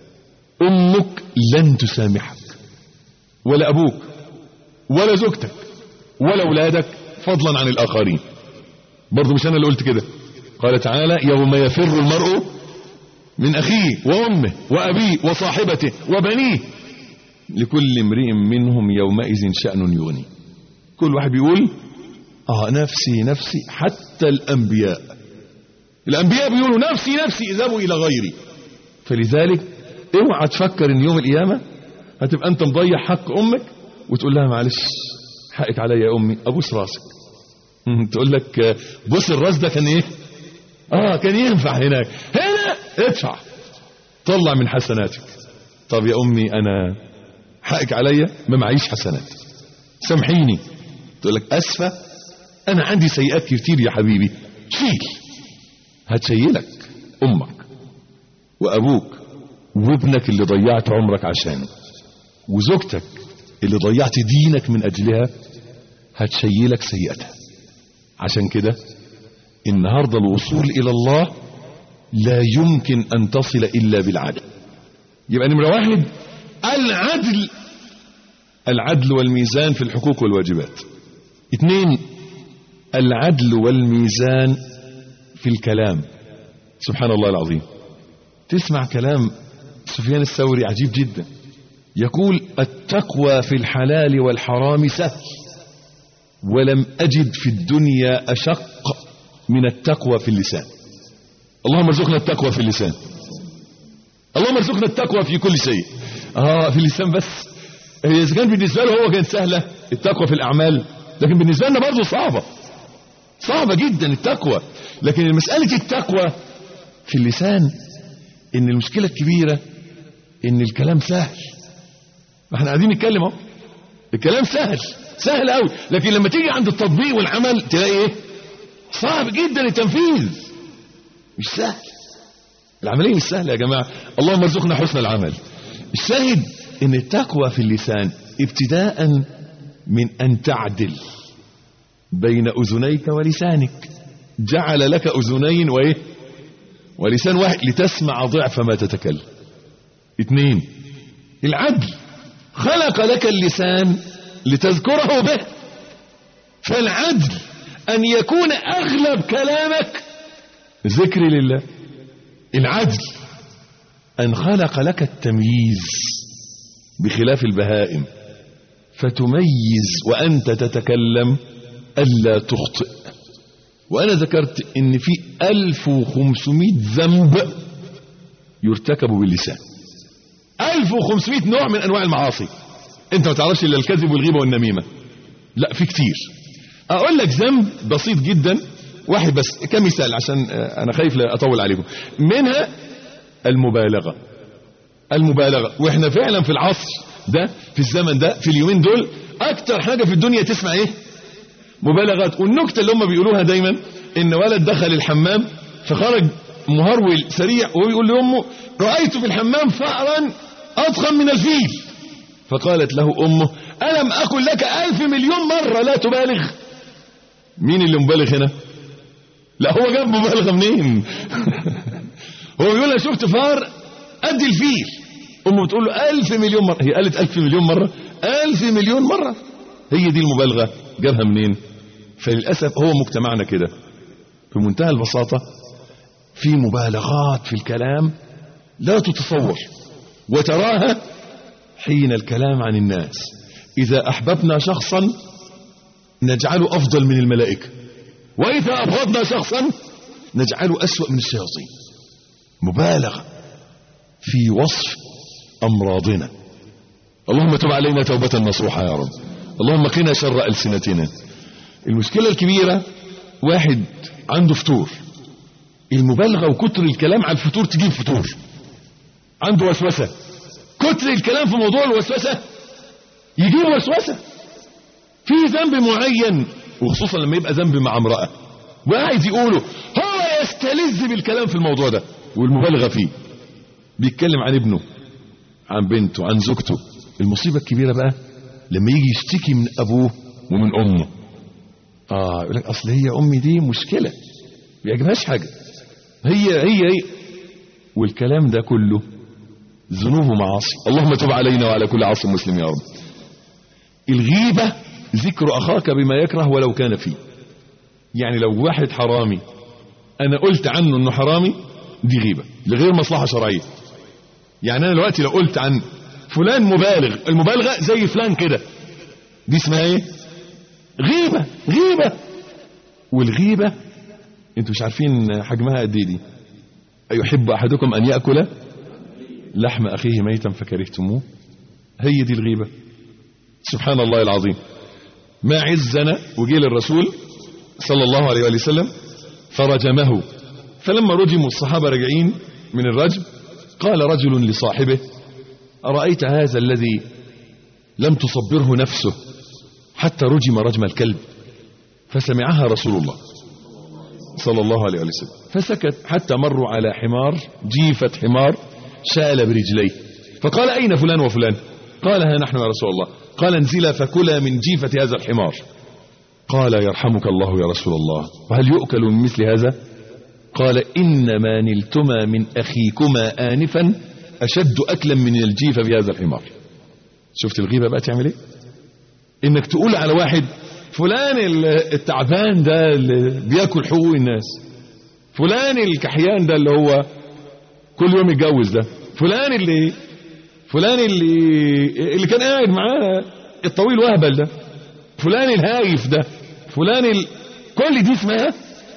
S1: أمك لن تسامحك ولا أبوك ولا زوجتك ولا أولادك فضلا عن الآخرين برضو مش أنا اللي قلت كده قال تعالى يوم يفر المرء من أخيه وأمه وأبيه وصاحبته وبنيه لكل امرئ منهم يومئذ شأن يغني كل واحد بيقول آه نفسي نفسي حتى الأنبياء الأنبياء بيقولوا نفسي نفسي اذهبوا إلى غيري فلذلك اوعى تفكر ان يوم القيامة هتبقى انت مضيع حق امك وتقول لها معلش حقك عليا يا امي ابوس راسك تقول لك بص الراس ده كان ايه اه كان ينفع هناك هنا ادفع طلع من حسناتك طب يا امي انا حقك عليا ما معيش حسنات سامحيني تقول لك اسفه انا عندي سيئات كتير يا حبيبي شيل هتشيلك امك وابوك وابنك اللي ضيعت عمرك عشانه وزوجتك اللي ضيعت دينك من اجلها هتشيلك سيئتها عشان كده النهاردة الوصول الى الله لا يمكن ان تصل الا بالعدل يبقى نمرة واحد العدل العدل والميزان في الحقوق والواجبات اثنين العدل والميزان في الكلام سبحان الله العظيم تسمع كلام سفيان الثوري عجيب جدا يقول التقوى في الحلال والحرام سهل ولم أجد في الدنيا أشق من التقوى في اللسان اللهم ارزقنا التقوى في اللسان اللهم ارزقنا التقوى في كل شيء اه في اللسان بس اذا كان بالنسبه له هو كانت سهله التقوى في الاعمال لكن بالنسبه لنا برضه صعبه صعبه جدا التقوى لكن مساله التقوى في اللسان ان المشكله الكبيره ان الكلام سهل احنا قاعدين نتكلم اهو الكلام سهل سهل قوي لكن لما تيجي عند التطبيق والعمل تلاقي ايه صعب جدا التنفيذ مش سهل العملية مش سهلة يا جماعة اللهم ارزقنا حسن العمل الشاهد ان التقوى في اللسان ابتداء من ان تعدل بين اذنيك ولسانك جعل لك اذنين وايه ولسان واحد لتسمع ضعف ما تتكلم اثنين العدل خلق لك اللسان لتذكره به فالعدل ان يكون اغلب كلامك ذكر لله العدل ان خلق لك التمييز بخلاف البهائم فتميز وانت تتكلم الا تخطئ وانا ذكرت ان في 1500 ذنب يرتكب باللسان 1500 نوع من انواع المعاصي انت ما تعرفش الا الكذب والغيبه والنميمه لا في كتير اقول لك ذنب بسيط جدا واحد بس كمثال عشان آه، انا خايف لا اطول عليكم منها المبالغه المبالغه واحنا فعلا في العصر ده في الزمن ده في اليومين دول اكتر حاجه في الدنيا تسمع ايه مبالغات والنكته اللي هم بيقولوها دايما ان ولد دخل الحمام فخرج مهرول سريع وهو يقول لامه رايت في الحمام فأرا اضخم من الفيل فقالت له امه الم اقل لك الف مليون مره لا تبالغ مين اللي مبالغ هنا لا هو جاب مبالغه منين هو بيقول انا شفت فار قد الفيل امه بتقول له ألف مليون مره هي قالت ألف مليون مره ألف مليون مره هي دي المبالغه جابها منين فللاسف هو مجتمعنا كده في منتهى البساطه في مبالغات في الكلام لا تتصور وتراها حين الكلام عن الناس اذا احببنا شخصا نجعله افضل من الملائكه واذا ابغضنا شخصا نجعله اسوا من الشياطين مبالغه في وصف امراضنا اللهم تب علينا توبه نصوحه يا رب اللهم قنا شر السنتنا المشكله الكبيره واحد عنده فتور المبالغه وكتر الكلام على الفتور تجيب فتور عنده وسوسه كتر الكلام في موضوع الوسوسه يجيب وسوسه في ذنب معين وخصوصا لما يبقى ذنب مع امراه وقاعد يقوله هو يستلذ بالكلام في الموضوع ده والمبالغه فيه بيتكلم عن ابنه عن بنته عن زوجته المصيبه الكبيره بقى لما يجي يشتكي من ابوه ومن امه اه يقول لك اصل هي امي دي مشكله ما بيعجبهاش حاجه هي هي هي والكلام ده كله ذنوب ومعاصي اللهم تب علينا وعلى كل عاصي مسلم يا رب الغيبه ذكر اخاك بما يكره ولو كان فيه يعني لو واحد حرامي انا قلت عنه انه حرامي دي غيبه لغير مصلحه شرعيه يعني انا دلوقتي لو قلت عن فلان مبالغ المبالغه زي فلان كده دي اسمها ايه غيبه غيبه والغيبه انتوا مش عارفين حجمها قد ايه دي ايحب احدكم ان ياكل لحم اخيه ميتا فكرهتموه هي دي الغيبه سبحان الله العظيم ما عزنا وجي للرسول صلى الله عليه وآله وسلم فرجمه فلما رجموا الصحابة راجعين من الرجم قال رجل لصاحبه أرأيت هذا الذي لم تصبره نفسه حتى رجم رجم الكلب فسمعها رسول الله صلى الله عليه وسلم فسكت حتى مروا على حمار جيفة حمار شال برجليه فقال أين فلان وفلان قال ها نحن يا رسول الله قال انزلا فكلا من جيفة هذا الحمار قال يرحمك الله يا رسول الله وهل يؤكل من مثل هذا قال إنما نلتما من أخيكما آنفا أشد أكلا من الجيفة بهذا الحمار شفت الغيبة بقى تعمل ايه انك تقول على واحد فلان التعبان ده اللي بياكل حقوق الناس فلان الكحيان ده اللي هو كل يوم يتجوز ده فلان اللي فلان اللي اللي كان قاعد معاه الطويل وهبل ده فلان الهايف ده فلان ال... كل دي اسمها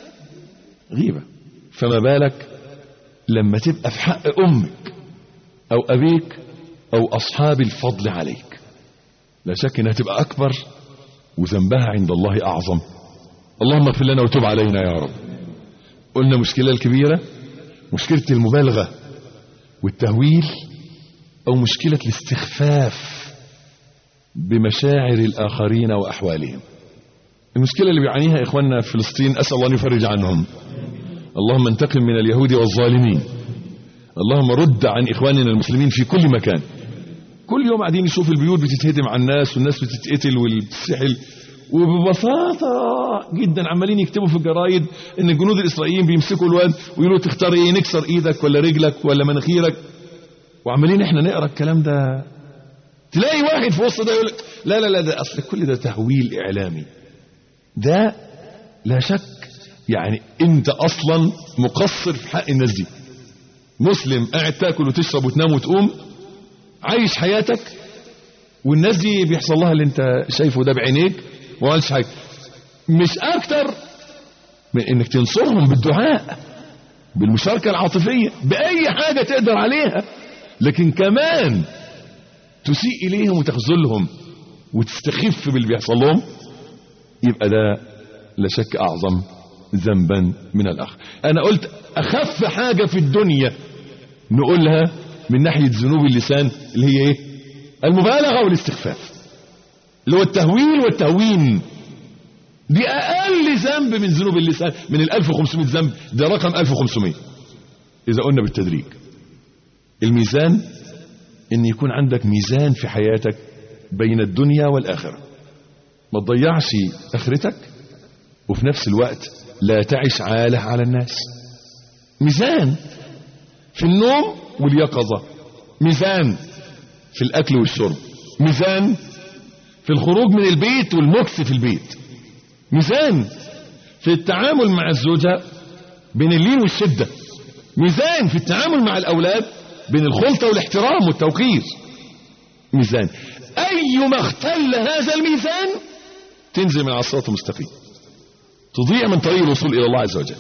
S1: غيبة فما بالك لما تبقى في حق أمك أو أبيك أو أصحاب الفضل عليك لا شك انها تبقى أكبر وذنبها عند الله أعظم اللهم اغفر لنا وتب علينا يا رب قلنا مشكلة الكبيرة مشكلة المبالغة والتهويل أو مشكلة الاستخفاف بمشاعر الآخرين وأحوالهم المشكلة اللي بيعانيها إخواننا في فلسطين أسأل الله أن يفرج عنهم اللهم انتقم من اليهود والظالمين اللهم رد عن إخواننا المسلمين في كل مكان كل يوم قاعدين يشوف البيوت بتتهدم على الناس والناس بتتقتل والبتسحل وببساطة جدا عمالين يكتبوا في الجرايد ان الجنود الاسرائيليين بيمسكوا الواد ويقولوا تختار ايه نكسر ايدك ولا رجلك ولا مناخيرك وعمالين احنا نقرا الكلام ده تلاقي واحد في وسط ده يقول لك لا لا لا ده اصل كل ده تهويل اعلامي ده لا شك يعني انت اصلا مقصر في حق الناس دي مسلم قاعد تاكل وتشرب وتنام وتقوم عايش حياتك والناس دي بيحصل لها اللي انت شايفه ده بعينيك وما قالش حاجه مش اكتر من انك تنصرهم بالدعاء بالمشاركه العاطفيه باي حاجه تقدر عليها لكن كمان تسيء اليهم وتخذلهم وتستخف باللي بيحصل لهم يبقى ده لا شك اعظم ذنبا من الاخر انا قلت اخف حاجه في الدنيا نقولها من ناحيه ذنوب اللسان اللي هي ايه المبالغه والاستخفاف اللي هو التهويل والتهوين دي اقل ذنب من ذنوب اللسان من ال 1500 ذنب ده رقم 1500 اذا قلنا بالتدريج الميزان ان يكون عندك ميزان في حياتك بين الدنيا والاخره ما تضيعش اخرتك وفي نفس الوقت لا تعش عاله على الناس ميزان في النوم واليقظه ميزان في الاكل والشرب ميزان في الخروج من البيت والمكس في البيت ميزان في التعامل مع الزوجة بين اللين والشدة ميزان في التعامل مع الأولاد بين الخلطة والاحترام والتوقير ميزان أيما اختل هذا الميزان تنزل من على الصراط المستقيم تضيع من طريق الوصول إلى الله عز وجل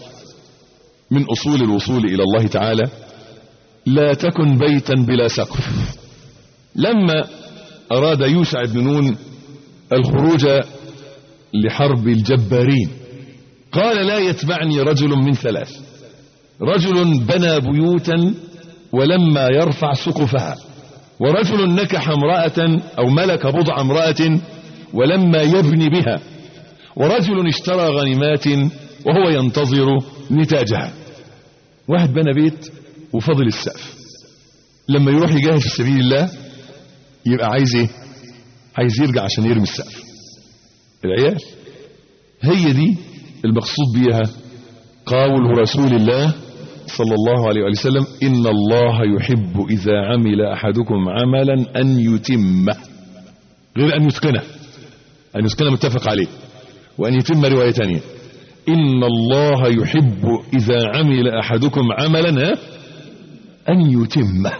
S1: من أصول الوصول إلى الله تعالى لا تكن بيتا بلا سقف لما أراد يوشع بن نون الخروج لحرب الجبارين قال لا يتبعني رجل من ثلاث رجل بنى بيوتا ولما يرفع سقفها ورجل نكح امرأة أو ملك بضع امرأة ولما يبني بها ورجل اشترى غنيمات وهو ينتظر نتاجها واحد بنى بيت وفضل السقف لما يروح يجاهد في سبيل الله يبقى عايز ايه عايز يرجع عشان يرمي السقف العيال هي دي المقصود بيها قول رسول الله صلى الله عليه وسلم إن الله يحب إذا عمل أحدكم عملا أن يتمه غير أن يتقنه أن يتقنه متفق عليه وأن يتم رواية ثانية إن الله يحب إذا عمل أحدكم عملا ها أن يتمه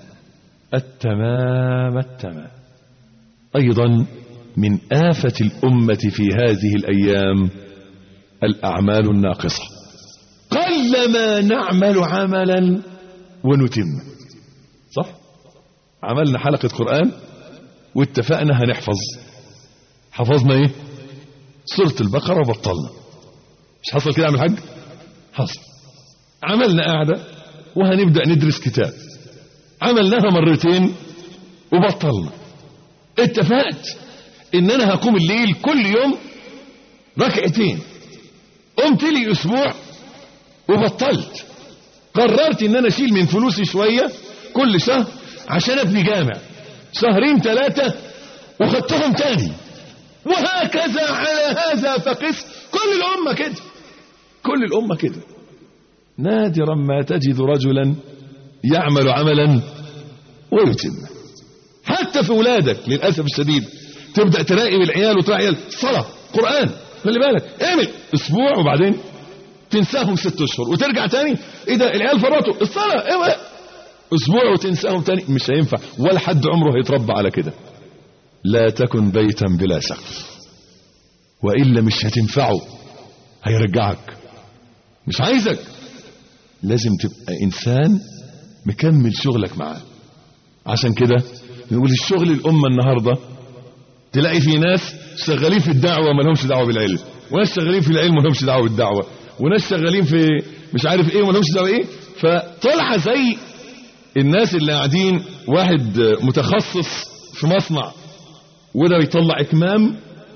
S1: التمام التمام أيضا من آفة الأمة في هذه الأيام الأعمال الناقصة قلما نعمل عملا ونتم صح عملنا حلقة قرآن واتفقنا هنحفظ حفظنا ايه سورة البقرة وبطلنا مش حصل كده عم الحاج حصل عملنا قاعدة وهنبدأ ندرس كتاب عملناها مرتين وبطلنا اتفقت ان انا هقوم الليل كل يوم ركعتين قمت لي اسبوع وبطلت قررت ان انا اشيل من فلوسي شوية كل شهر عشان ابني جامع شهرين ثلاثة وخدتهم تاني وهكذا على هذا فقس كل الامة كده كل الامة كده نادرا ما تجد رجلا يعمل عملا ويتم حتى في ولادك للأسف الشديد تبدأ تراقب العيال وتراقب العيال صلاة قرآن خلي بالك اعمل اسبوع وبعدين تنساهم ست اشهر وترجع تاني ايه ده العيال فرطوا الصلاة ايه اسبوع وتنساهم تاني مش هينفع ولا حد عمره هيتربى على كده لا تكن بيتا بلا سقف وإلا مش هتنفعه هيرجعك مش عايزك لازم تبقى إنسان مكمل شغلك معاه عشان كده نقول الشغل الأمة النهاردة تلاقي في ناس شغالين في الدعوة ما لهمش دعوة بالعلم وناس شغالين في العلم ما لهمش دعوة بالدعوة وناس شغالين في مش عارف ايه وما لهمش دعوة ايه فطلع زي الناس اللي قاعدين واحد متخصص في مصنع وده يطلع اكمام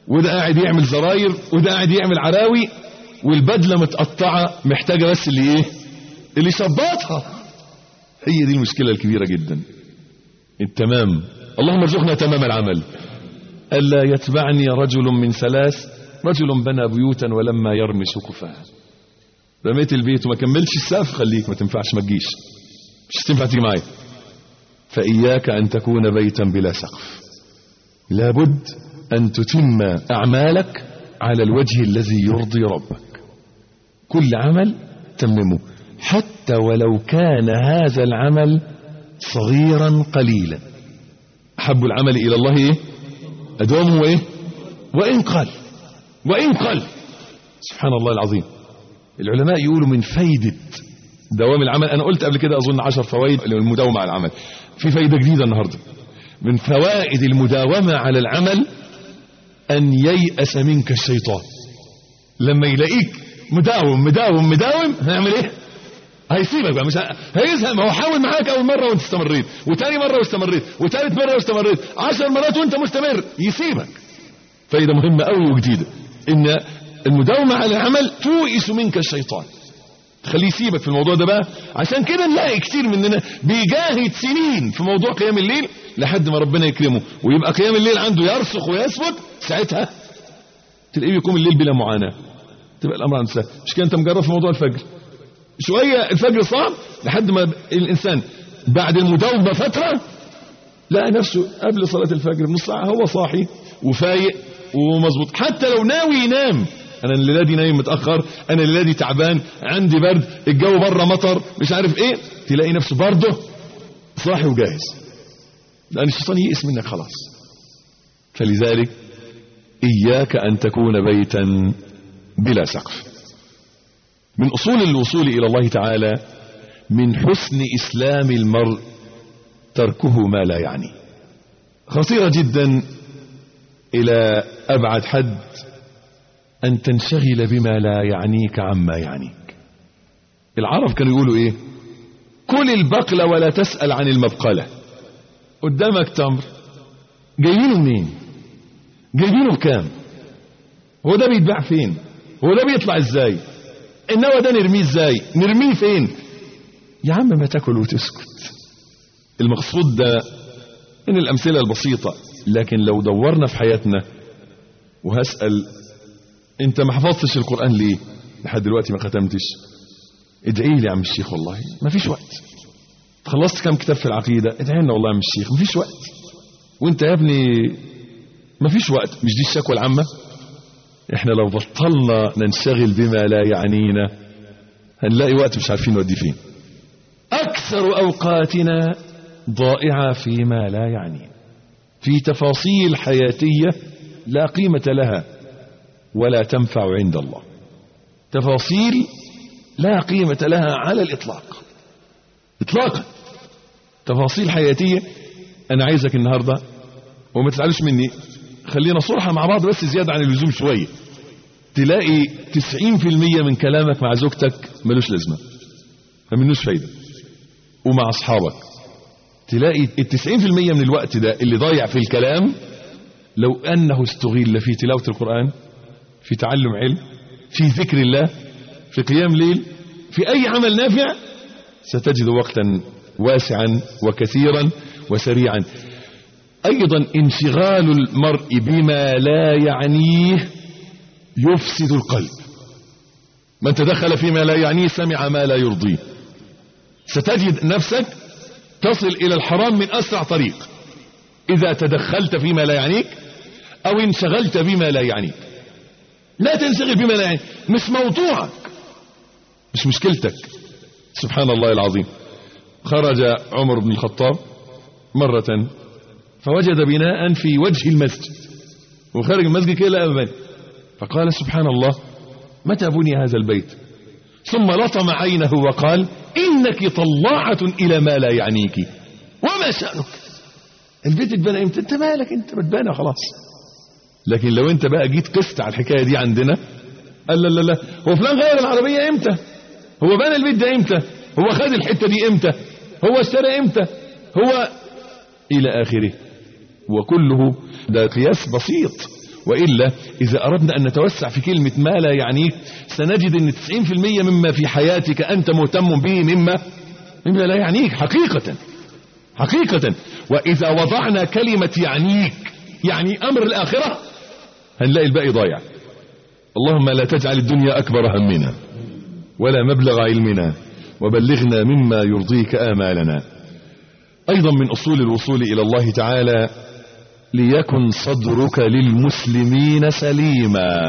S1: وده قاعد يعمل زراير وده قاعد يعمل عراوي والبدله متقطعه محتاجه بس اللي ايه اللي يظبطها هي دي المشكله الكبيره جدا التمام اللهم ارزقنا تمام العمل الا يتبعني رجل من ثلاث رجل بنى بيوتا ولما يرمي سقفها رميت البيت وما كملش السقف خليك ما تنفعش ما تجيش مش تنفع تيجي معايا فإياك أن تكون بيتا بلا سقف لابد أن تتم أعمالك على الوجه الذي يرضي ربك كل عمل تممه حتى ولو كان هذا العمل صغيرا قليلا أحب العمل إلى الله إيه؟ أدومه إيه؟ وإن قل وإن قل سبحان الله العظيم العلماء يقولوا من فايدة دوام العمل أنا قلت قبل كده أظن عشر فوائد للمداومة على العمل في فايدة جديدة النهاردة من فوائد المداومة على العمل أن ييأس منك الشيطان لما يلاقيك مداوم مداوم مداوم هيعمل ايه هيسيبك بقى مش ه... هيزهق ما هو حاول معاك اول مره وانت استمريت وتاني مره واستمريت وتالت مره واستمريت عشر مرات وانت مستمر يسيبك فايده مهمه قوي وجديده ان المداومه على العمل توئس منك الشيطان تخليه يسيبك في الموضوع ده بقى عشان كده نلاقي كتير مننا بيجاهد سنين في موضوع قيام الليل لحد ما ربنا يكرمه ويبقى قيام الليل عنده يرسخ ويثبت ساعتها تلاقيه يقوم الليل بلا معاناه تبقى الامر عند سهل مش كده انت مجرب في موضوع الفجر شويه الفجر صعب لحد ما الانسان بعد المداومه فتره لقى نفسه قبل صلاه الفجر بنص ساعه هو صاحي وفايق ومظبوط حتى لو ناوي ينام انا الليله دي نايم متاخر انا الليله دي تعبان عندي برد الجو بره مطر مش عارف ايه تلاقي نفسه برضه صاحي وجاهز لان الشيطان يئس منك خلاص فلذلك اياك ان تكون بيتا بلا سقف من أصول الوصول إلى الله تعالى من حسن إسلام المرء تركه ما لا يعني خطيرة جدا إلى أبعد حد أن تنشغل بما لا يعنيك عما يعنيك العرب كانوا يقولوا إيه كل البقلة ولا تسأل عن المبقلة قدامك تمر جايبينه منين جايبينه بكام هو ده بيتباع فين هو ده بيطلع ازاي النوى ده نرميه ازاي نرميه فين يا عم ما تاكل وتسكت المقصود ده من الامثله البسيطه لكن لو دورنا في حياتنا وهسال انت ما حفظتش القران ليه لحد دلوقتي ما ختمتش ادعي لي يا عم الشيخ والله ما فيش وقت خلصت كام كتاب في العقيده ادعي لنا والله يا عم الشيخ ما فيش وقت وانت يا ابني ما فيش وقت مش دي الشكوى العامه احنا لو بطلنا ننشغل بما لا يعنينا هنلاقي وقت مش عارفين نودي فين اكثر اوقاتنا ضائعة فيما لا يعنينا في تفاصيل حياتية لا قيمة لها ولا تنفع عند الله تفاصيل لا قيمة لها على الإطلاق إطلاقا تفاصيل حياتية أنا عايزك النهاردة وما تزعلوش مني خلينا صرحة مع بعض بس زيادة عن اللزوم شوية تلاقي 90% من كلامك مع زوجتك ملوش لازمة ما منوش فايدة ومع أصحابك تلاقي ال 90% من الوقت ده اللي ضايع في الكلام لو أنه استغل في تلاوة القرآن في تعلم علم في ذكر الله في قيام ليل في أي عمل نافع ستجد وقتا واسعا وكثيرا وسريعا أيضا انشغال المرء بما لا يعنيه يفسد القلب من تدخل فيما لا يعنيه سمع ما لا يرضيه ستجد نفسك تصل إلى الحرام من أسرع طريق إذا تدخلت فيما لا يعنيك أو انشغلت بما لا يعنيك لا تنشغل بما لا يعنيك مش موضوعك مش مشكلتك سبحان الله العظيم خرج عمر بن الخطاب مرة فوجد بناء في وجه المسجد وخارج المسجد كده لقى بني فقال سبحان الله متى بني هذا البيت ثم لطم عينه وقال إنك طلاعة إلى ما لا يعنيك وما شأنك البيت اتبنى امتى انت مالك انت بتبنى خلاص لكن لو انت بقى جيت قست على الحكاية دي عندنا قال لا لا لا هو فلان غير العربية امتى هو بنى البيت ده امتى هو خد الحتة دي امتى هو اشترى امتى هو الى اخره وكله ده قياس بسيط وإلا إذا أردنا أن نتوسع في كلمة ما لا يعنيك سنجد أن 90% مما في حياتك أنت مهتم به مما مما لا يعنيك حقيقة حقيقة وإذا وضعنا كلمة يعنيك يعني أمر الآخرة هنلاقي الباقي ضايع اللهم لا تجعل الدنيا أكبر همنا ولا مبلغ علمنا وبلغنا مما يرضيك آمالنا أيضا من أصول الوصول إلى الله تعالى ليكن صدرك للمسلمين سليما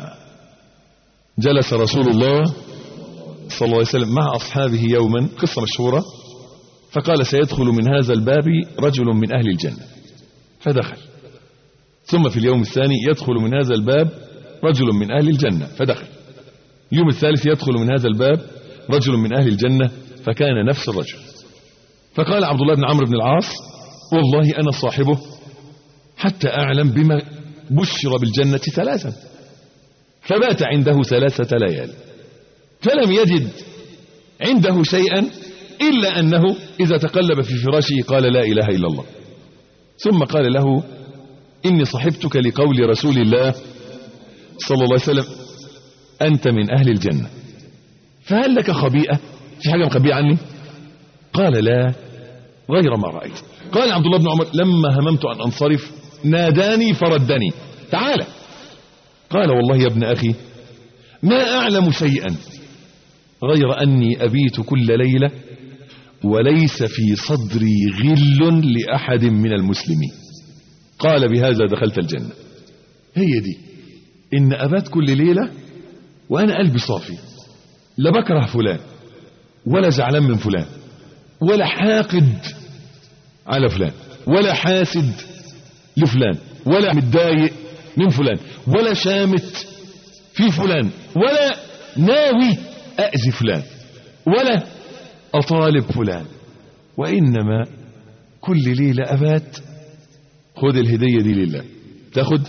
S1: جلس رسول الله صلى الله عليه وسلم مع أصحابه يوما قصة مشهورة فقال سيدخل من هذا الباب رجل من أهل الجنة فدخل ثم في اليوم الثاني يدخل من هذا الباب رجل من أهل الجنة فدخل اليوم الثالث يدخل من هذا الباب رجل من أهل الجنة فكان نفس الرجل فقال عبد الله بن عمرو بن العاص والله أنا صاحبه حتى أعلم بما بشر بالجنة ثلاثا فبات عنده ثلاثة ليال فلم يجد عنده شيئا إلا أنه إذا تقلب في فراشه قال لا إله إلا الله ثم قال له إني صحبتك لقول رسول الله صلى الله عليه وسلم أنت من أهل الجنة فهل لك خبيئة في حاجة مخبيئة عني قال لا غير ما رأيت قال عبد الله بن عمر لما هممت أن أنصرف ناداني فردني تعال قال والله يا ابن أخي ما أعلم شيئا غير أني أبيت كل ليلة وليس في صدري غل لأحد من المسلمين قال بهذا دخلت الجنة هي دي إن أبات كل ليلة وأنا قلبي صافي لا بكره فلان ولا زعلان من فلان ولا حاقد على فلان ولا حاسد لفلان ولا متضايق من فلان ولا شامت في فلان ولا ناوي أأذي فلان ولا أطالب فلان وإنما كل ليلة أبات خد الهدية دي لله تاخد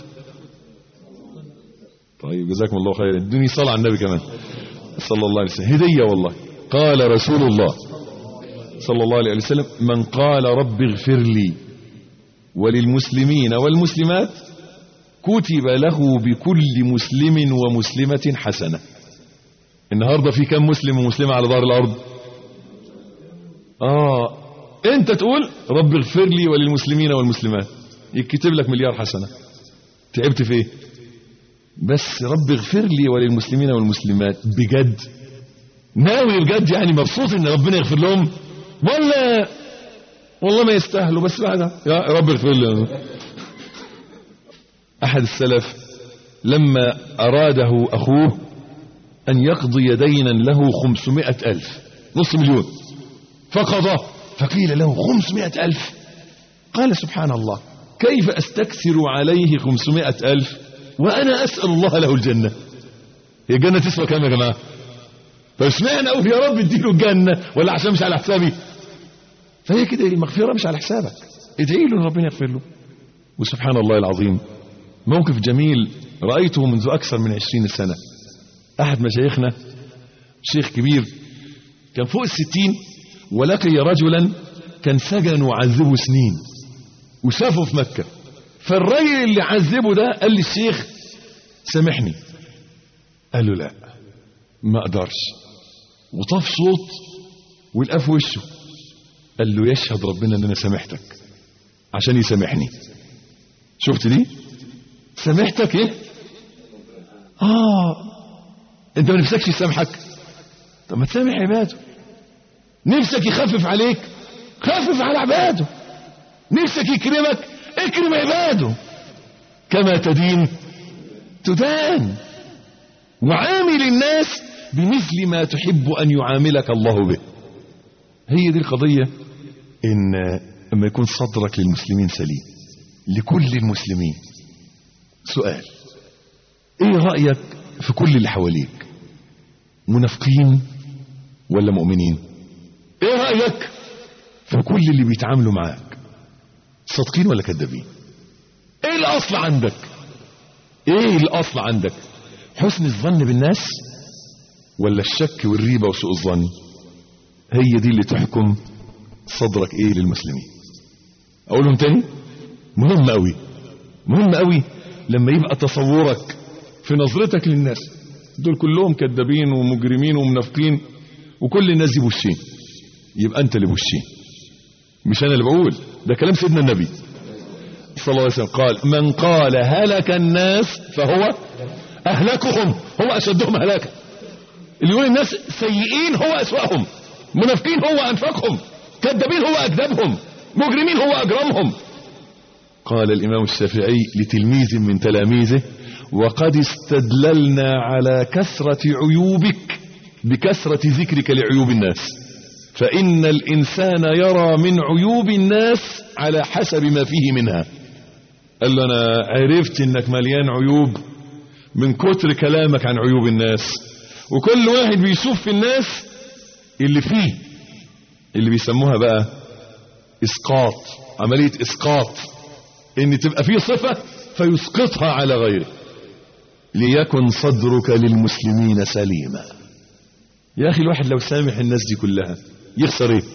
S1: طيب جزاكم الله خيرا ادوني صلاة على النبي كمان صلى الله عليه وسلم هدية والله قال رسول الله صلى الله عليه وسلم من قال رب اغفر لي وللمسلمين والمسلمات كتب له بكل مسلم ومسلمة حسنة النهاردة في كم مسلم ومسلمة على ظهر الأرض آه انت تقول رب اغفر لي وللمسلمين والمسلمات يكتب لك مليار حسنة تعبت في ايه بس رب اغفر لي وللمسلمين والمسلمات بجد ناوي بجد يعني مبسوط ان ربنا يغفر لهم ولا والله ما يستاهلوا بس بعدها يا رب اغفر لي احد السلف لما اراده اخوه ان يقضي دينا له خمسمائة الف نص مليون فقضى فقيل له خمسمائة الف قال سبحان الله كيف استكثر عليه خمسمائة الف وانا اسأل الله له الجنة هي الجنة تسوى كام يا جماعة فاشمعنى اقول يا رب اديله الجنة ولا عشان مش على حسابي فهي كده المغفرة مش على حسابك ادعي له ان ربنا يغفر له وسبحان الله العظيم موقف جميل رأيته منذ أكثر من عشرين سنة أحد مشايخنا شيخ كبير كان فوق الستين ولقي رجلا كان سجن وعذبه سنين وشافه في مكة فالراجل اللي عذبه ده قال للشيخ سامحني قال له لا ما اقدرش وطاف صوت ولقاه في وشه قال له يشهد ربنا ان انا سامحتك عشان يسامحني شفت دي سامحتك ايه اه انت ما نفسكش يسامحك طب ما تسامح عباده نفسك يخفف عليك خفف على عباده نفسك يكرمك اكرم عباده كما تدين تدان وعامل الناس بمثل ما تحب أن يعاملك الله به هي دي القضية إن لما يكون صدرك للمسلمين سليم لكل المسلمين سؤال ايه رأيك في كل اللي حواليك منافقين ولا مؤمنين ايه رأيك في كل اللي بيتعاملوا معاك صادقين ولا كذابين ايه الاصل عندك ايه الاصل عندك حسن الظن بالناس ولا الشك والريبة وسوء الظن هي دي اللي تحكم صدرك ايه للمسلمين اقولهم تاني مهم قوي مهم قوي لما يبقى تصورك في نظرتك للناس دول كلهم كذابين ومجرمين ومنافقين وكل الناس دي بوشين يبقى انت اللي بوشين مش انا اللي بقول ده كلام سيدنا النبي صلى الله عليه وسلم قال من قال هلك الناس فهو اهلكهم هو اشدهم هلاكا اللي يقول الناس سيئين هو اسواهم منافقين هو انفقهم كذابين هو اكذبهم مجرمين هو اجرمهم قال الامام الشافعي لتلميذ من تلاميذه وقد استدللنا على كثرة عيوبك بكثرة ذكرك لعيوب الناس فإن الإنسان يرى من عيوب الناس على حسب ما فيه منها قال له أنا عرفت إنك مليان عيوب من كتر كلامك عن عيوب الناس وكل واحد بيشوف في الناس اللي فيه اللي بيسموها بقى إسقاط عملية إسقاط إن تبقى فيه صفة فيسقطها على غيره ليكن صدرك للمسلمين سليما يا أخي الواحد لو سامح الناس دي كلها يخسر ايه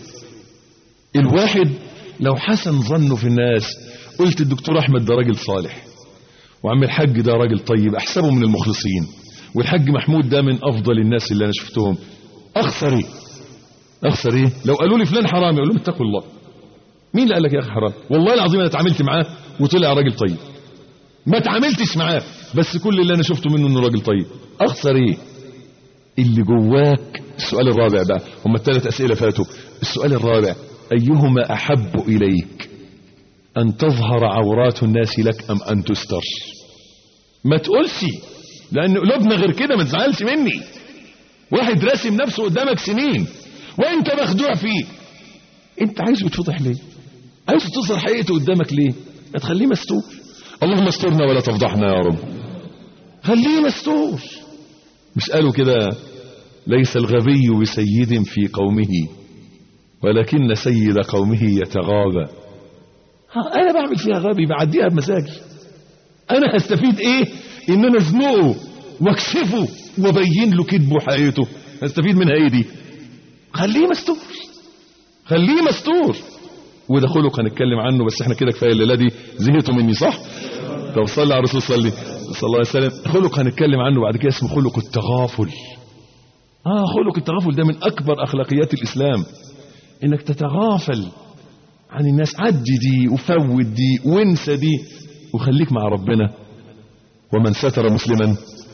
S1: الواحد لو حسن ظنه في الناس قلت الدكتور أحمد ده راجل صالح وعم الحاج ده راجل طيب أحسبه من المخلصين والحاج محمود ده من أفضل الناس اللي أنا شفتهم أخسر ايه أخسر ايه لو قالوا لي فلان حرام يقول لهم اتقوا الله مين اللي قال لك يا أخي حرام والله العظيم أنا اتعاملت معاه وطلع راجل طيب ما اتعاملتش معاه بس كل اللي انا شفته منه انه راجل طيب اخسر ايه اللي جواك السؤال الرابع بقى هم الثلاث اسئله فاتوا السؤال الرابع ايهما احب اليك ان تظهر عورات الناس لك ام ان تستر ما تقولش لان قلوبنا غير كده ما تزعلش مني واحد راسم نفسه قدامك سنين وانت مخدوع فيه انت عايزه يتفضح ليه عايز تظهر حقيقته قدامك ليه ما تخليه مستور اللهم استرنا ولا تفضحنا يا رب خليه مستور مش قالوا كده ليس الغبي بسيد في قومه ولكن سيد قومه يتغاضى انا بعمل فيها غبي بعديها بمزاجي انا هستفيد ايه ان انا ازنقه واكشفه وابين له كذبه وحقيقته هستفيد منها ايه دي خليه مستور خليه مستور وده خلق هنتكلم عنه بس احنا كده كفايه الليله دي زهقتوا مني صح طب صلي على الرسول صلي صلى الله عليه وسلم خلق هنتكلم عنه بعد كده اسمه خلق التغافل اه خلق التغافل ده من اكبر اخلاقيات الاسلام انك تتغافل عن الناس عدي دي وفوت دي وانسى دي وخليك مع ربنا ومن ستر مسلما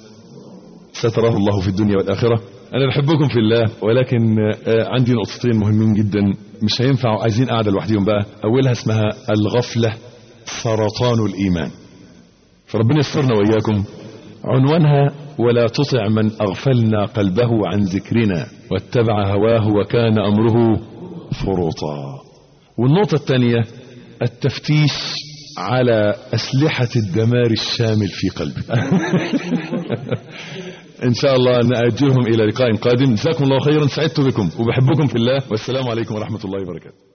S1: ستره الله في الدنيا والاخره انا بحبكم في الله ولكن آه، عندي نقطتين مهمين جدا مش هينفع عايزين قاعده لوحديهم بقى اولها اسمها الغفله سرطان الايمان فربنا يسترنا واياكم عنوانها ولا تطع من اغفلنا قلبه عن ذكرنا واتبع هواه وكان امره فرطا والنقطه الثانيه التفتيش على اسلحه الدمار الشامل في قلبك ان شاء الله نأجلهم الى لقاء قادم جزاكم الله خيرا سعدت بكم وبحبكم في الله والسلام عليكم ورحمه الله وبركاته